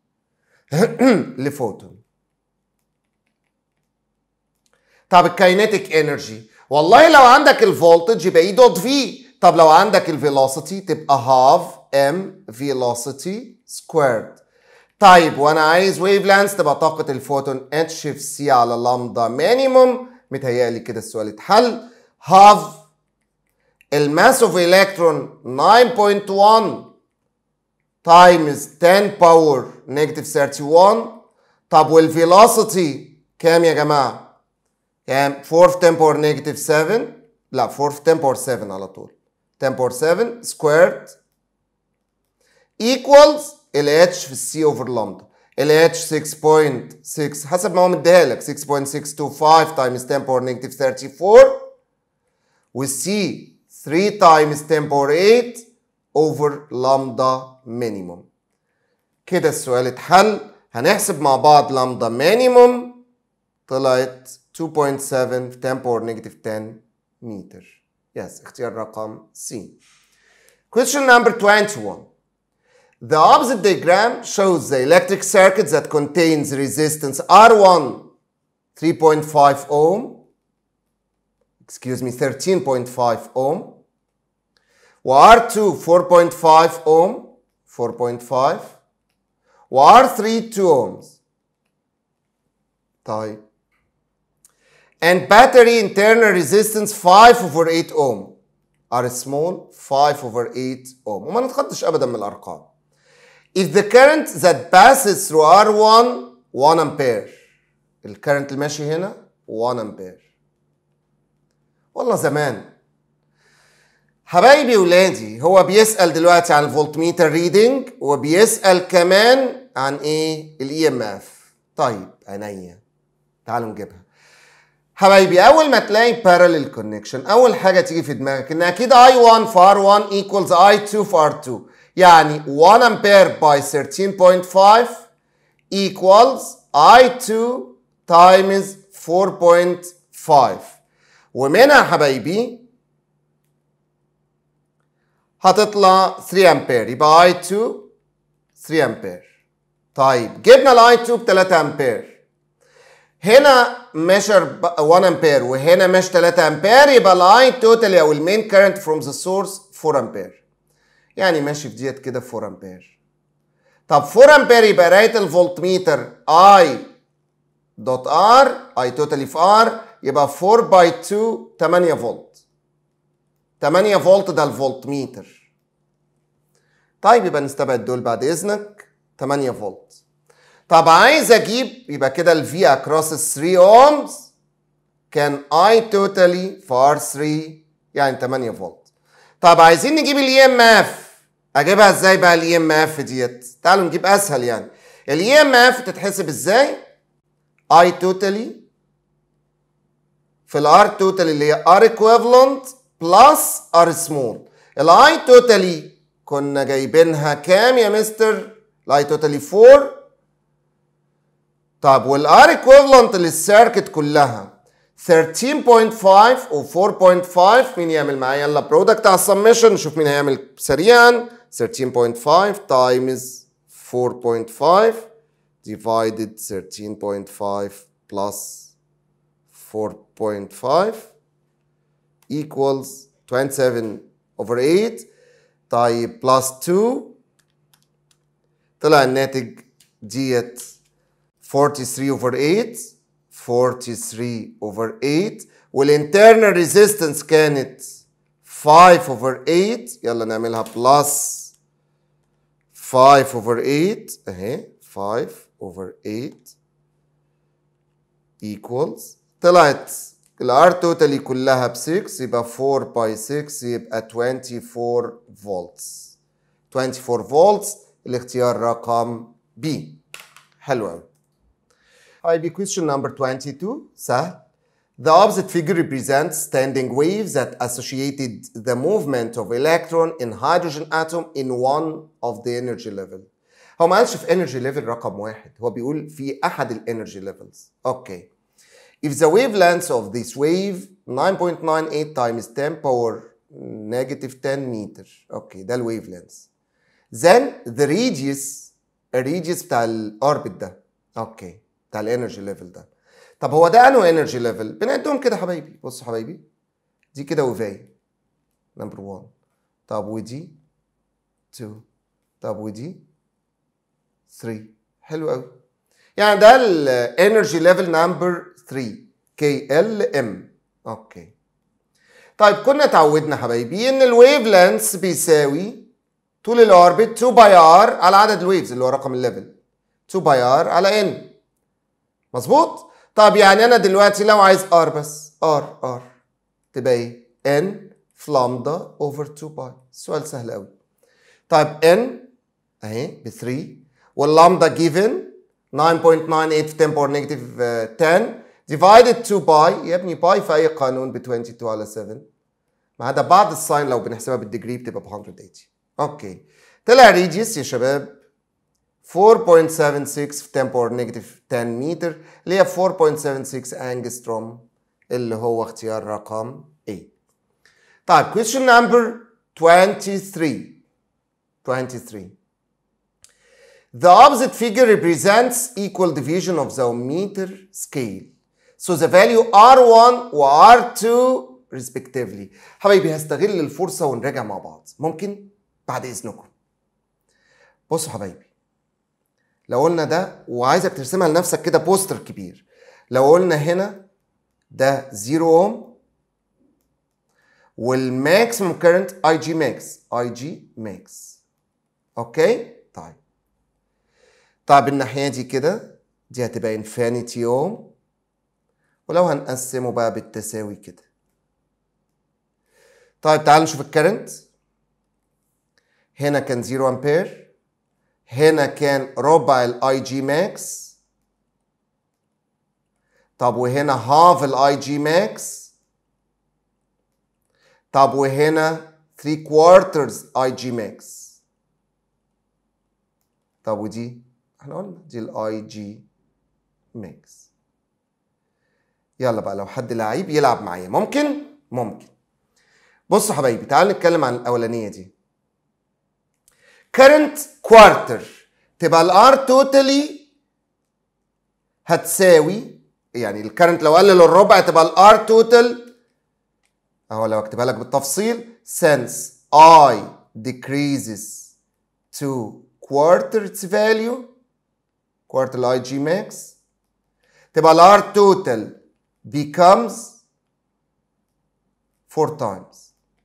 لفوتون طب الكاينيتيك انرجي والله لو عندك الفولتج يبقى اي دوت في طب لو عندك الفيلوسيتي تبقى هاف ام فيلوسيتي سكويرد طيب وانا عايز ويف لانس تبقى طاقه الفوتون اتش في سي على لامدا مينيموم متهيألي كده السؤال اتحل هاف الماس اوف الكترون 9.1 تايمز 10 باور نيجاتيف 31 طب والفيلوسيتي كام يا جماعه؟ كام 4 في 10 باور نيجاتيف 7 لا 4 في 10 باور 7 على طول 10 باور 7 سكويرد equals ال اتش في السي اوفر لامدا ال اتش 6.6 حسب ما هو مديها لك 6.625 تايمز 10 باور نيجاتيف 34 والسي 3 تايمز 10 باور 8 اوفر لامدا مينيموم كده السؤال اتحل هنحسب مع بعض لامدا مينيموم طلعت 2.7 في 10 باور نيجاتيف 10 متر يس اختيار رقم C question number 21 The opposite diagram shows the electric circuit that contains resistance R1 3.5 ohm excuse me 13.5 ohm وR2 4.5 ohm 4.5 وR3 2 ohms طيب and battery internal resistance 5 over 8 ohm are small 5 over 8 ohm وما نتخطش ابدا من الارقام if the current that passes through R1 1 ampere الكرنت اللي ماشي هنا 1 ampere والله زمان حبايبي ولادي هو بيسأل دلوقتي عن الفولتميتر ريدنج وبيسأل كمان عن ايه الاي ام اف طيب عينيا تعالوا نجيبها حبايبي اول ما تلاقي باراليل كونكشن اول حاجه تيجي في دماغك ان اكيد اي 1 في ار 1 ايكوالز اي 2 في ار 2 يعني 1 امبير باي 13.5 equals I2 times 4.5 ومنها حبايبي هتطلع 3 امبير يبقى I2 3 امبير طيب جبنا الاي 2 ب 3 امبير هنا ميجر 1 امبير وهنا مش 3 امبير يبقى الاي توتالي او المين كارنت فروم ذا سورس 4 امبير يعني ماشي في ديت كده 4 امبير طب 4 امبير يبقى قرايه الفولتميتر اي دوت ار اي توتالي في ار يبقى 4 باي 2 8 فولت 8 فولت ده الفولتميتر طيب يبقى نستبعد دول بعد اذنك 8 فولت طب عايز اجيب يبقى كده الفي اكروس 3 اومز كان اي توتالي في ار 3 يعني 8 فولت طب عايزين نجيب الاي ام اف اجيبها ازاي بقى الاي ام اف ديت تعالوا نجيب اسهل يعني الاي ام اف تتحسب ازاي اي توتالي في الار توتالي اللي هي ار ايكويفالنت بلس ار سمول الاي توتالي كنا جايبينها كام يا مستر الاي توتالي 4 طب والار ايكويفالنت للسيركت كلها 13.5 و 4.5 مين يعمل معايا يلا برودكت على السمشن نشوف مين هيعمل سريعا 13.5 تايمز 4.5 divided 13.5 plus 4.5 equals 27 over 8 طيب plus 2 طلع الناتج ديت 43 over 8 43 over 8 والinternal resistance كانت 5 over 8 يلا نعملها plus 5 over 8 اهي 5 over 8 equals طلعت الار توتالي كلها ب 6 يبقى 4 باي 6 يبقى 24 فولتس 24 فولتس الاختيار رقم B حلو قوي طيب question number 22 سهل The opposite figure represents standing waves that associated the movement of electron in hydrogen atom in one of the energy level. هو ما قالش في energy level رقم واحد هو بيقول في أحد الانرجي levels. اوكي. If the wavelength of this wave 9.98 times 10 power negative 10 meter. اوكي ده الويف لينث. Then the radius الريديوس بتاع الاوربت ده. اوكي. بتاع الانرجي ليفل ده. طب هو ده انه انرجي ليفل بنعدهم كده حبايبي بصوا حبايبي دي كده وفاي نمبر 1 طب ودي 2 طب ودي 3 حلو قوي يعني ده الانرجي ليفل نمبر 3 كي ال ام اوكي طيب كنا اتعودنا حبايبي ان الويف لينث بيساوي طول الاوربت 2 باي ار على عدد الويفز اللي هو رقم الليفل 2 باي ار على ان مظبوط طب يعني انا دلوقتي لو عايز ار بس ار ار تبقى ايه ان في لامدا اوفر 2 باي السؤال سهل قوي طيب ان اهي ب 3 واللامدا جيفن 9.98 في 10 باور نيجاتيف 10 ديفايدد 2 باي يا ابني باي في اي قانون ب 22 على 7 ما عدا بعض الساين لو بنحسبها بالديجري بتبقى ب 180 اوكي طلع ريديوس يا شباب 4.76 في 10 باور نيجاتيف 10 متر اللي هي 4.76 انجستروم اللي هو اختيار رقم A. طيب question number 23 23 The opposite figure represents equal division of the meter scale. So the value R1 و R2 respectively. حبايبي هستغل الفرصة ونراجع مع بعض. ممكن؟ بعد إذنكم. بصوا حبايبي. لو قلنا ده وعايزك ترسمها لنفسك كده بوستر كبير لو قلنا هنا ده 0 اوم والماكسيموم كارنت اي جي ماكس اي جي ماكس اوكي طيب طيب الناحيه دي كده دي هتبقى انفينيتي اوم ولو هنقسمه بقى بالتساوي كده طيب تعالوا نشوف الكرنت هنا كان 0 امبير هنا كان ربع الاي جي ماكس طب وهنا هاف الاي جي ماكس طب وهنا 3 كوارترز اي جي ماكس طب ودي احنا قلنا دي الاي جي ماكس يلا بقى لو حد لعيب يلعب معايا ممكن ممكن بصوا حبايبي تعالوا نتكلم عن الاولانيه دي current quarter تبقى الار توتالي هتساوي يعني الكرنت لو قلل الربع تبقى الار توتال اهو لو اكتبها لك بالتفصيل since I decreases to quarter its value quarter الاي جي ماكس تبقى الار توتال becomes 4 times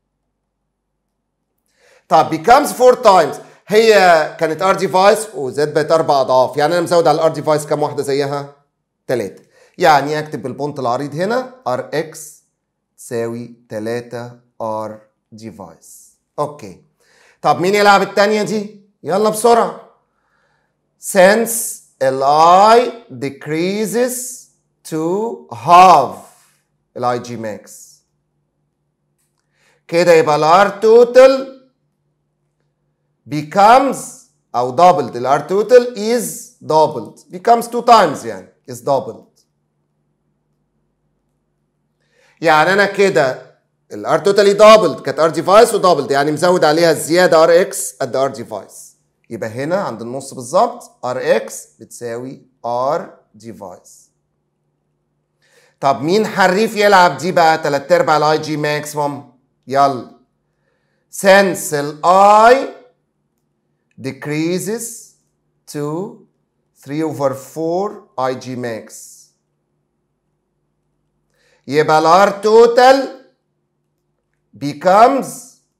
طب becomes 4 times هي كانت ار ديفايس وزاد بقت اربع اضعاف يعني انا مزود على الار ديفايس كام واحده زيها؟ ثلاثه يعني اكتب بالبونت العريض هنا ار اكس تساوي 3 ار ديفايس اوكي طب مين يلعب الثانيه دي؟ يلا بسرعه since ال i decreases to half ال IG max كده يبقى ال R total becomes او doubled ال R total is doubled becomes two times يعني is doubled يعني انا كده ال R totally doubled كانت R device و doubled يعني مزود عليها الزيادة R X قد R device يبقى هنا عند النص بالظبط R X بتساوي R device طب مين حريف يلعب دي بقى تلات ارباع الاي جي ماكسيموم يلا since ال I decreases to 3 over 4 IG max يبقى ال R total becomes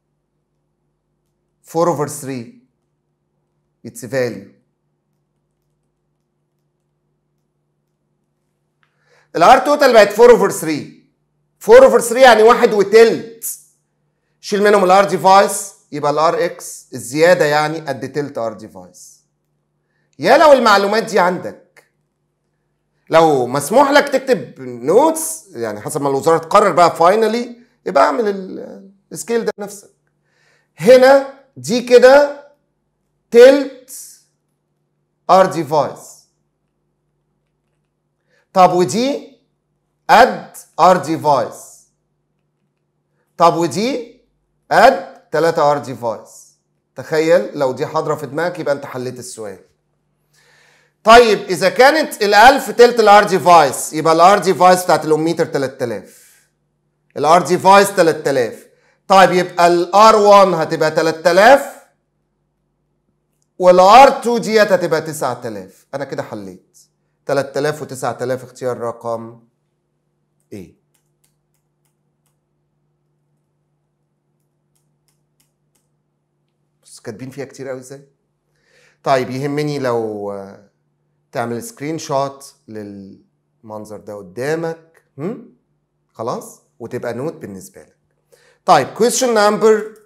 4 over 3 its value الار توتال بقت 4 اوفر 3 4 اوفر 3 يعني واحد وتلت شيل منهم الار ديفايس يبقى الار اكس الزياده يعني قد تلت ار ديفايس يا لو المعلومات دي عندك لو مسموح لك تكتب نوتس يعني حسب ما الوزاره تقرر بقى فاينلي يبقى اعمل السكيل ده بنفسك هنا دي كده تلت ار ديفايس طب ودي قد ار ديفايس طب ودي قد 3 ار ديفايس تخيل لو دي حاضره في دماغك يبقى انت حليت السؤال طيب اذا كانت ال1000 تلت الار ديفايس يبقى الار ديفايس بتاعت الاوميتر 3000 الار ديفايس 3000 طيب يبقى الار 1 هتبقى 3000 والار 2 ديت هتبقى 9000 انا كده حليت 3000 و9000 اختيار رقم ايه بص كاتبين فيها كتير قوي ازاي طيب يهمني لو تعمل سكرين شوت للمنظر ده قدامك هم؟ خلاص وتبقى نوت بالنسبه لك طيب question number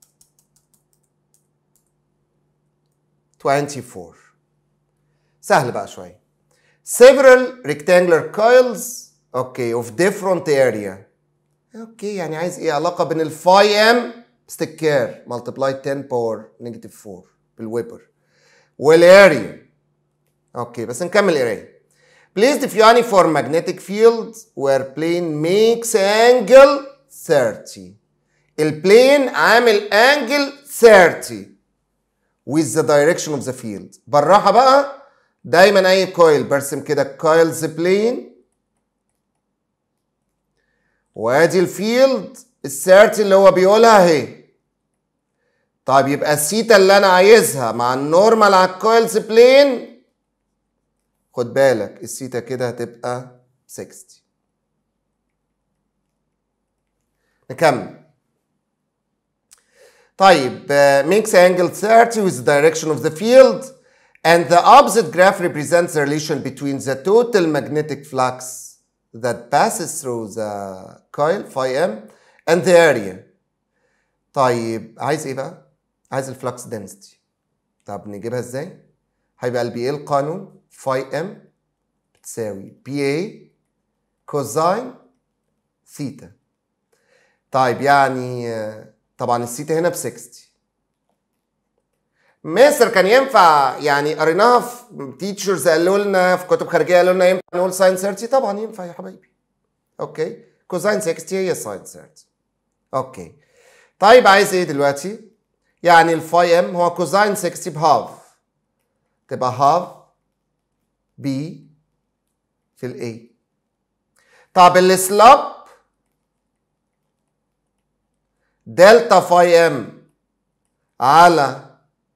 24 سهل بقى شويه several rectangular coils اوكي of different area اوكي يعني عايز ايه علاقه بين الفاي ام ستيكير multiply 10 باور نيجاتيف 4 بالويبر والاريا اوكي بس نكمل الاريا placed في uniform magnetic field where plane makes angle 30 البلين عامل angle 30 with the direction of the field بالراحه بقى دايما اي كويل برسم كده كويلز بلين وادي الفيلد السيرتي اللي هو بيقولها اهي طيب يبقى السيتا اللي انا عايزها مع النورمال على الكويلز بلين خد بالك السيتا كده هتبقى 60 نكمل طيب uh, makes angle 30 with the direction of the field and the opposite graph represents the relation between the total magnetic flux that passes through the coil phi m and the area طيب عايز ايه بقى عايز الفلكس دنسيتي طب نجيبها ازاي هيبقى البي ايه القانون فاي ام بتساوي بي اي كوزاين ثيتا طيب يعني طبعا الثيتا هنا ب 60 مصر كان ينفع يعني قريناها في تيتشرز قالوا لنا في كتب خارجيه قالوا لنا ينفع نقول ساين 30 طبعا ينفع يا حبايبي اوكي كوزاين 60 هي ساين 30 اوكي طيب عايز ايه دلوقتي يعني الفاي ام هو كوزاين 60 بهاف تبقى هاف بي في الاي طب السلاب دلتا فاي ام على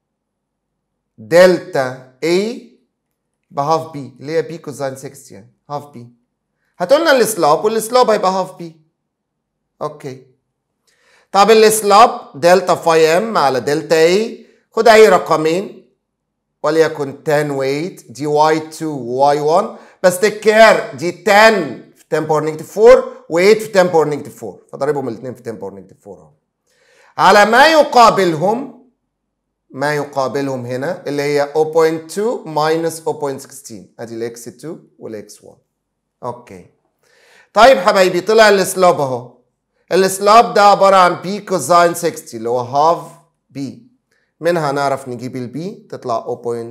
دلتا اي بهاف بي اللي هي بي كوزاين 60 يعني هاف بي هتقولنا السلاب والسلاب هيبقى هاف بي اوكي طب السلاب دلتا فاي ام على دلتا اي خد اي رقمين وليكن 10 ويت دي واي 2 واي 1 بس تيك كير دي 10 في 10 باور نيجاتيف 4 و8 في 10 باور نيجاتيف 4 فضربهم الاثنين في 10 باور نيجاتيف 4 اهو على ما يقابلهم ما يقابلهم هنا اللي هي 0.2 ماينس 0.16 ادي الاكس 2 والاكس 1 اوكي طيب حبايبي طلع السلوب اهو السلوب ده عباره عن بي كوزاين 60 اللي هو هاف بي منها نعرف نجيب البي تطلع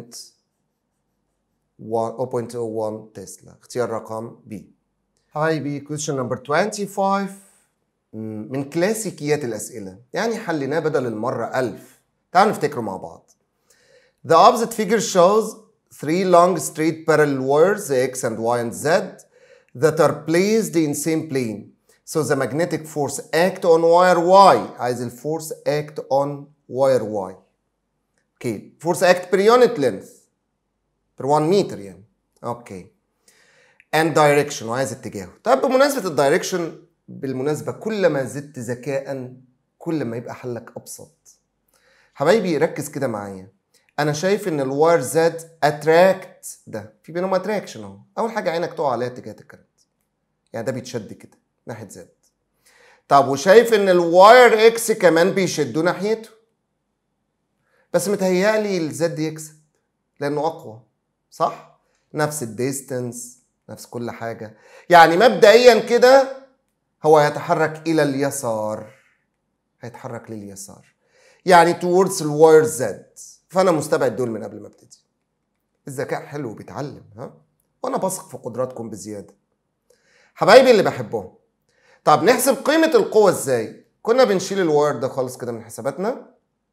0.01 تسلا اختيار رقم بي حبايبي question number 25 من كلاسيكيات الأسئلة يعني حليناه بدل المرة ألف تعالوا نفتكره مع بعض The opposite figure shows three long straight parallel wires x and y and z that are placed in same plane so the magnetic force act on wire y عايز الفورس act on wire y اوكي force act per unit length per 1 meter يعني اوكي and direction وعايز اتجاهه طيب بمناسبة الدايركشن بالمناسبة كل ما زدت ذكاء كل ما يبقى حلك أبسط حبايبي ركز كده معايا أنا شايف إن الواير زد اتراكت ده في بينهم اتراكشن أهو أول حاجة عينك تقع عليها اتجاه الكرنت يعني ده بيتشد كده ناحية زد طب وشايف إن الواير اكس كمان بيشدوا ناحيته بس متهيألي الزد يكسب لأنه أقوى صح؟ نفس الديستنس نفس كل حاجة يعني مبدئيا كده هو يتحرك إلى اليسار هيتحرك لليسار يعني towards الواير زد فأنا مستبعد دول من قبل ما ابتدي الذكاء حلو بيتعلم ها وأنا بثق في قدراتكم بزيادة حبايبي اللي بحبهم طب نحسب قيمة القوة ازاي؟ كنا بنشيل الواير ده خالص كده من حساباتنا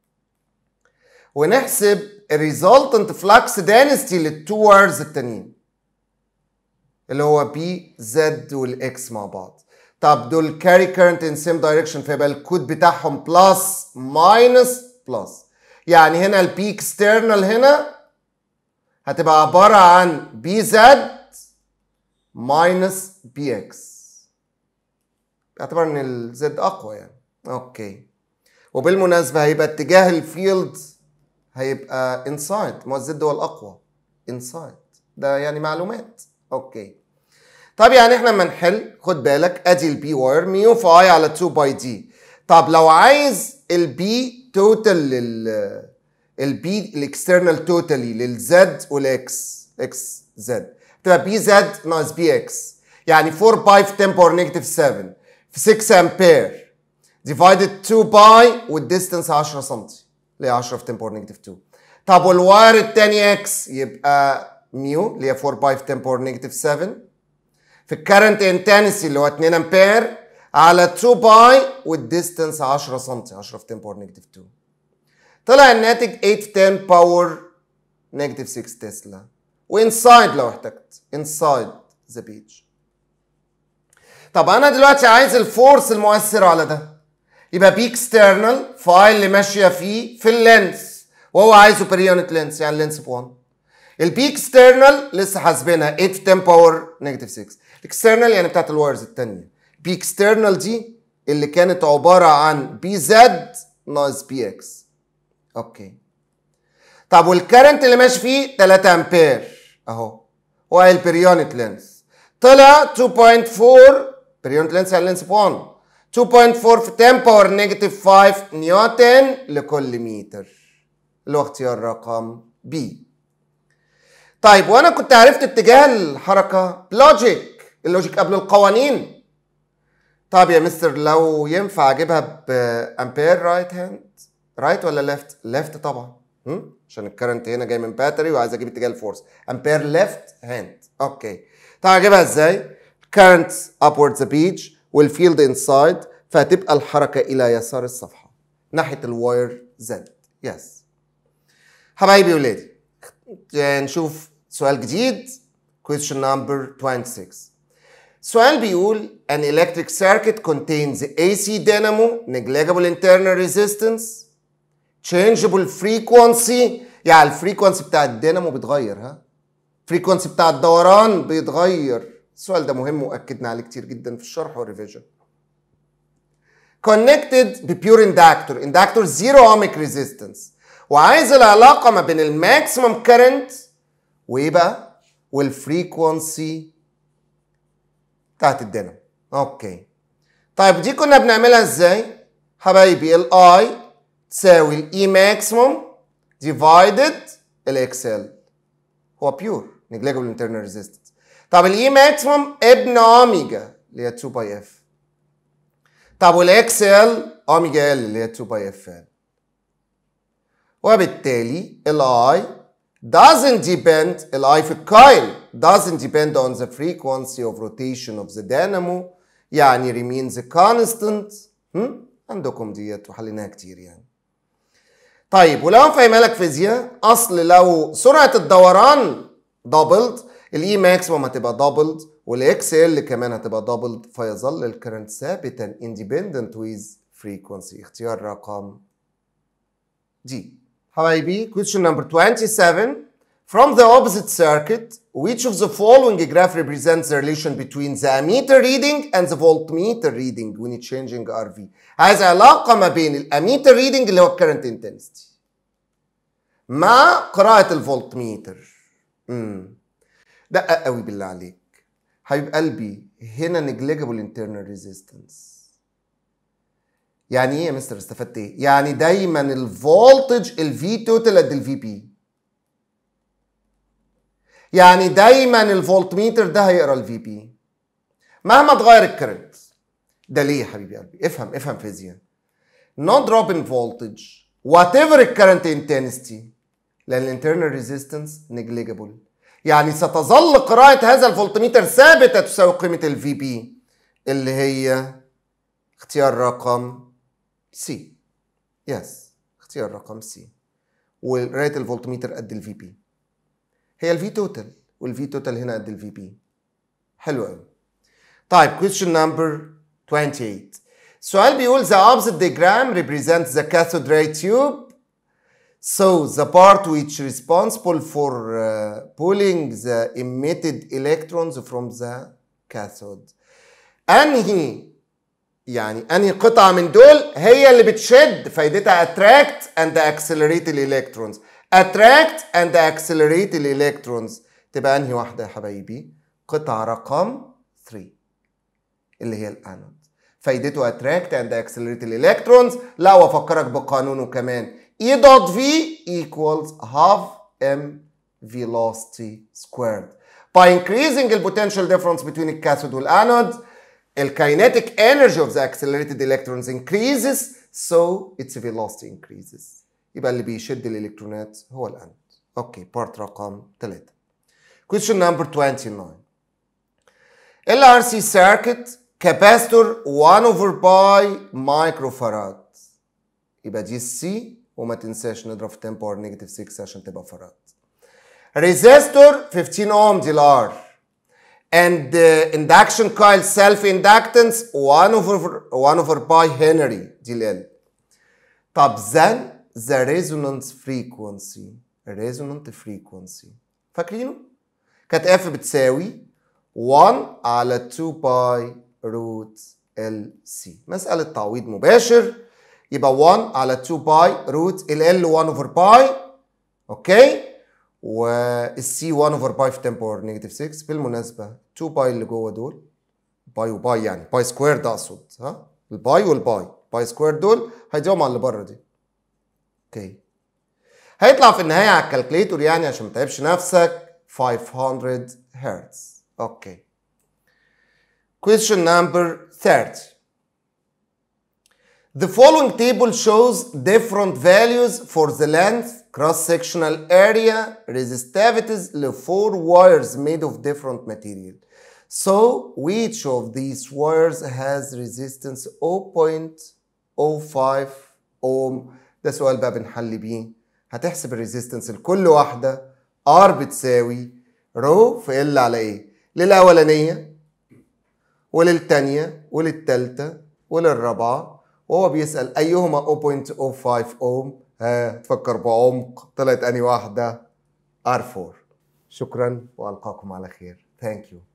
ونحسب الريزلتنت فلكس دانستي للتو وايرز التانيين اللي هو بي زد والاكس مع بعض طب دول كاري كارنت ان سيم دايركشن فيبقى الكود بتاعهم بلس ماينس بلس يعني هنا البي اكسترنال هنا هتبقى عباره عن بي زد ماينس بي اكس باعتبار ان الزد اقوى يعني اوكي وبالمناسبه هيبقى اتجاه الفيلد هيبقى انسايد ما هو الزد هو الاقوى انسايد ده يعني معلومات اوكي طب يعني احنا لما نحل خد بالك ادي البي واير ميو في اي على 2 باي دي طب لو عايز البي توتال لل البي الاكسترنال توتالي للزد والاكس اكس زد تبقى بي زد ناقص بي اكس يعني 4 باي في 10 باور نيجاتيف 7 في 6 امبير ديفايدد 2 باي والديستنس 10 سم اللي هي 10 في 10 باور نيجاتيف 2 طب والواير الثاني اكس يبقى ميو اللي هي 4 باي في 10 باور نيجاتيف 7 في الكرنت انتنسي اللي هو 2 امبير على 2 باي والديستنس 10 سم 10 في 10 باور نيجاتيف 2 طلع الناتج 8 في 10 باور نيجاتيف 6 تسلا وانسايد لو احتجت انسايد ذا بيج طب انا دلوقتي عايز الفورس المؤثره على ده يبقى بي اكسترنال فايل اللي ماشيه فيه في اللينس وهو عايزه بير يونت لينس يعني لينس ب 1 البي اكسترنال لسه حاسبينها 8 في 10 باور نيجاتيف 6 الاكسترنال يعني بتاعت الوايرز الثانيه بي اكسترنال دي اللي كانت عباره عن بي زد ناقص بي اكس اوكي طب والكرنت اللي ماشي فيه 3 امبير اهو هو البريونت لينس طلع 2.4 بريونت لينس يعني لينس ب 1 2.4 في 10 باور نيجاتيف 5 نيوتن لكل متر اللي هو اختيار رقم بي طيب وانا كنت عرفت اتجاه الحركه لوجيك اللوجيك قبل القوانين طب يا مستر لو ينفع اجيبها بامبير رايت هاند رايت ولا ليفت ليفت طبعا هم؟ عشان الكرنت هنا جاي من باتري وعايز اجيب اتجاه الفورس امبير ليفت هاند اوكي طب اجيبها ازاي current upwards the page والفيلد انسايد فهتبقى الحركه الى يسار الصفحه ناحيه الواير زد يس حبايبي ولادي نشوف سؤال جديد question number 26 سؤال بيقول an electric circuit contains AC dynamo negligible internal resistance changeable frequency يعني الفريكونسي بتاع الدينامو بيتغير ها الفريكونسي بتاع الدوران بيتغير السؤال ده مهم واكدنا عليه كتير جدا في الشرح والريفيجن connected ببيور اندكتور اندكتور زيرو اوميك ريزيستنس وعايز العلاقه ما بين الماكسيمم كارنت وايه بقى والفريكونسي بتاعت الدينامو اوكي طيب دي كنا بنعملها ازاي حبايبي الاي تساوي الاي ماكسيموم ديفايدد الاكسل هو بيور نيجليجبل انترنال ريزيستنس طب الاي ماكسيموم ابن اوميجا اللي هي 2 باي اف طب والاكس ال اوميجا ال اللي هي 2 باي اف ال وبالتالي الاي doesn't depend الاي في الكايل doesn't depend on the frequency of rotation of the dynamo يعني remains constant هم؟ عندكم ديت وحليناها كتير يعني طيب ولو فاهمها لك فيزياء اصل لو سرعه الدوران دبلد الاي ماكسيموم هتبقى دبلد والاكس ال كمان هتبقى دبلد فيظل الكرنت ثابتا independent with frequency اختيار رقم دي حبايبي question number 27 From the opposite circuit, which of the following graph represents the relation between the ammeter reading and the voltmeter reading when changing RV؟ عايز علاقة ما بين الاميتر reading اللي هو الكرنت intensity مع قراءة الفولتميتر. امم دقق قوي بالله عليك. حبيب قلبي هنا negligible internal resistance. يعني ايه يا مستر استفدت ايه؟ يعني دايما الفولتج الفي توتال قد الفي بي. يعني دايما الفولتميتر ده هيقرا الفي بي مهما تغير الكرنت ده ليه يا حبيبي قلبي افهم افهم فيزياء نو دروب ان فولتج وات ايفر الكرنت انتنستي لان الانترنال ريزيستنس نيجليجبل يعني ستظل قراءة هذا الفولتميتر ثابتة تساوي قيمة الفي بي اللي هي اختيار رقم سي يس اختيار رقم سي وقراية الفولتميتر قد الفي بي هي الفي توتال والفي توتال هنا قد الفي بي حلو قوي طيب question number 28 السؤال بيقول the opposite diagram represents the cathode ray tube so the part which responsible for uh, pulling the emitted electrons from the cathode انهي يعني انهي قطعه من دول هي اللي بتشد فايدتها attract and accelerate الالكترونز attract and accelerate الالكترونز تبقى انهي واحده يا حبايبي قطعه رقم 3 اللي هي الانود فايدته attract and accelerate الالكترونز لا وافكرك بقانونه كمان E dot V equals half m velocity squared by increasing the potential difference between the cathode والانود the kinetic energy of the accelerated electrons increases so its velocity increases يبقى اللي بيشد الالكترونات هو الانود اوكي بارت رقم 3 question number 29 LRC circuit capacitor 1 over pi microfarad يبقى دي السي وما تنساش نضرب في 10 باور نيجاتيف 6 عشان تبقى فراد resistor 15 ohm دي الار and the induction coil self inductance 1 over 1 over pi henry دي ال طب then the resonance frequency resonant frequency فاكرينه؟ كانت اف بتساوي 1 على 2 باي روت ال سي مسألة تعويض مباشر يبقى 1 على 2 باي روت ال ال 1 اوفر باي اوكي والسي 1 اوفر باي في 10 باور نيجاتيف 6 بالمناسبة 2 باي اللي جوه دول باي وباي يعني باي سكوير ده اقصد ها الباي والباي باي سكوير دول هيضربوا على اللي بره دي اوكي هيطلع في النهايه على الكالكليتور يعني عشان ما تتعبش نفسك 500 هرتز اوكي question number 30 The following table shows different values for the length, cross-sectional area, resistivities ل four wires made of different material. So which of these wires has resistance 0.05 ohm؟ ده سؤال بقى بنحل بيه. هتحسب الريزيستنس لكل واحدة R بتساوي رو في ال على ايه؟ للأولانية وللتانية وللتالتة وللرابعة وهو بيسأل أيهما 0.05 أوم ها تفكر بعمق طلعت أني واحدة R4 شكرا وألقاكم على خير Thank you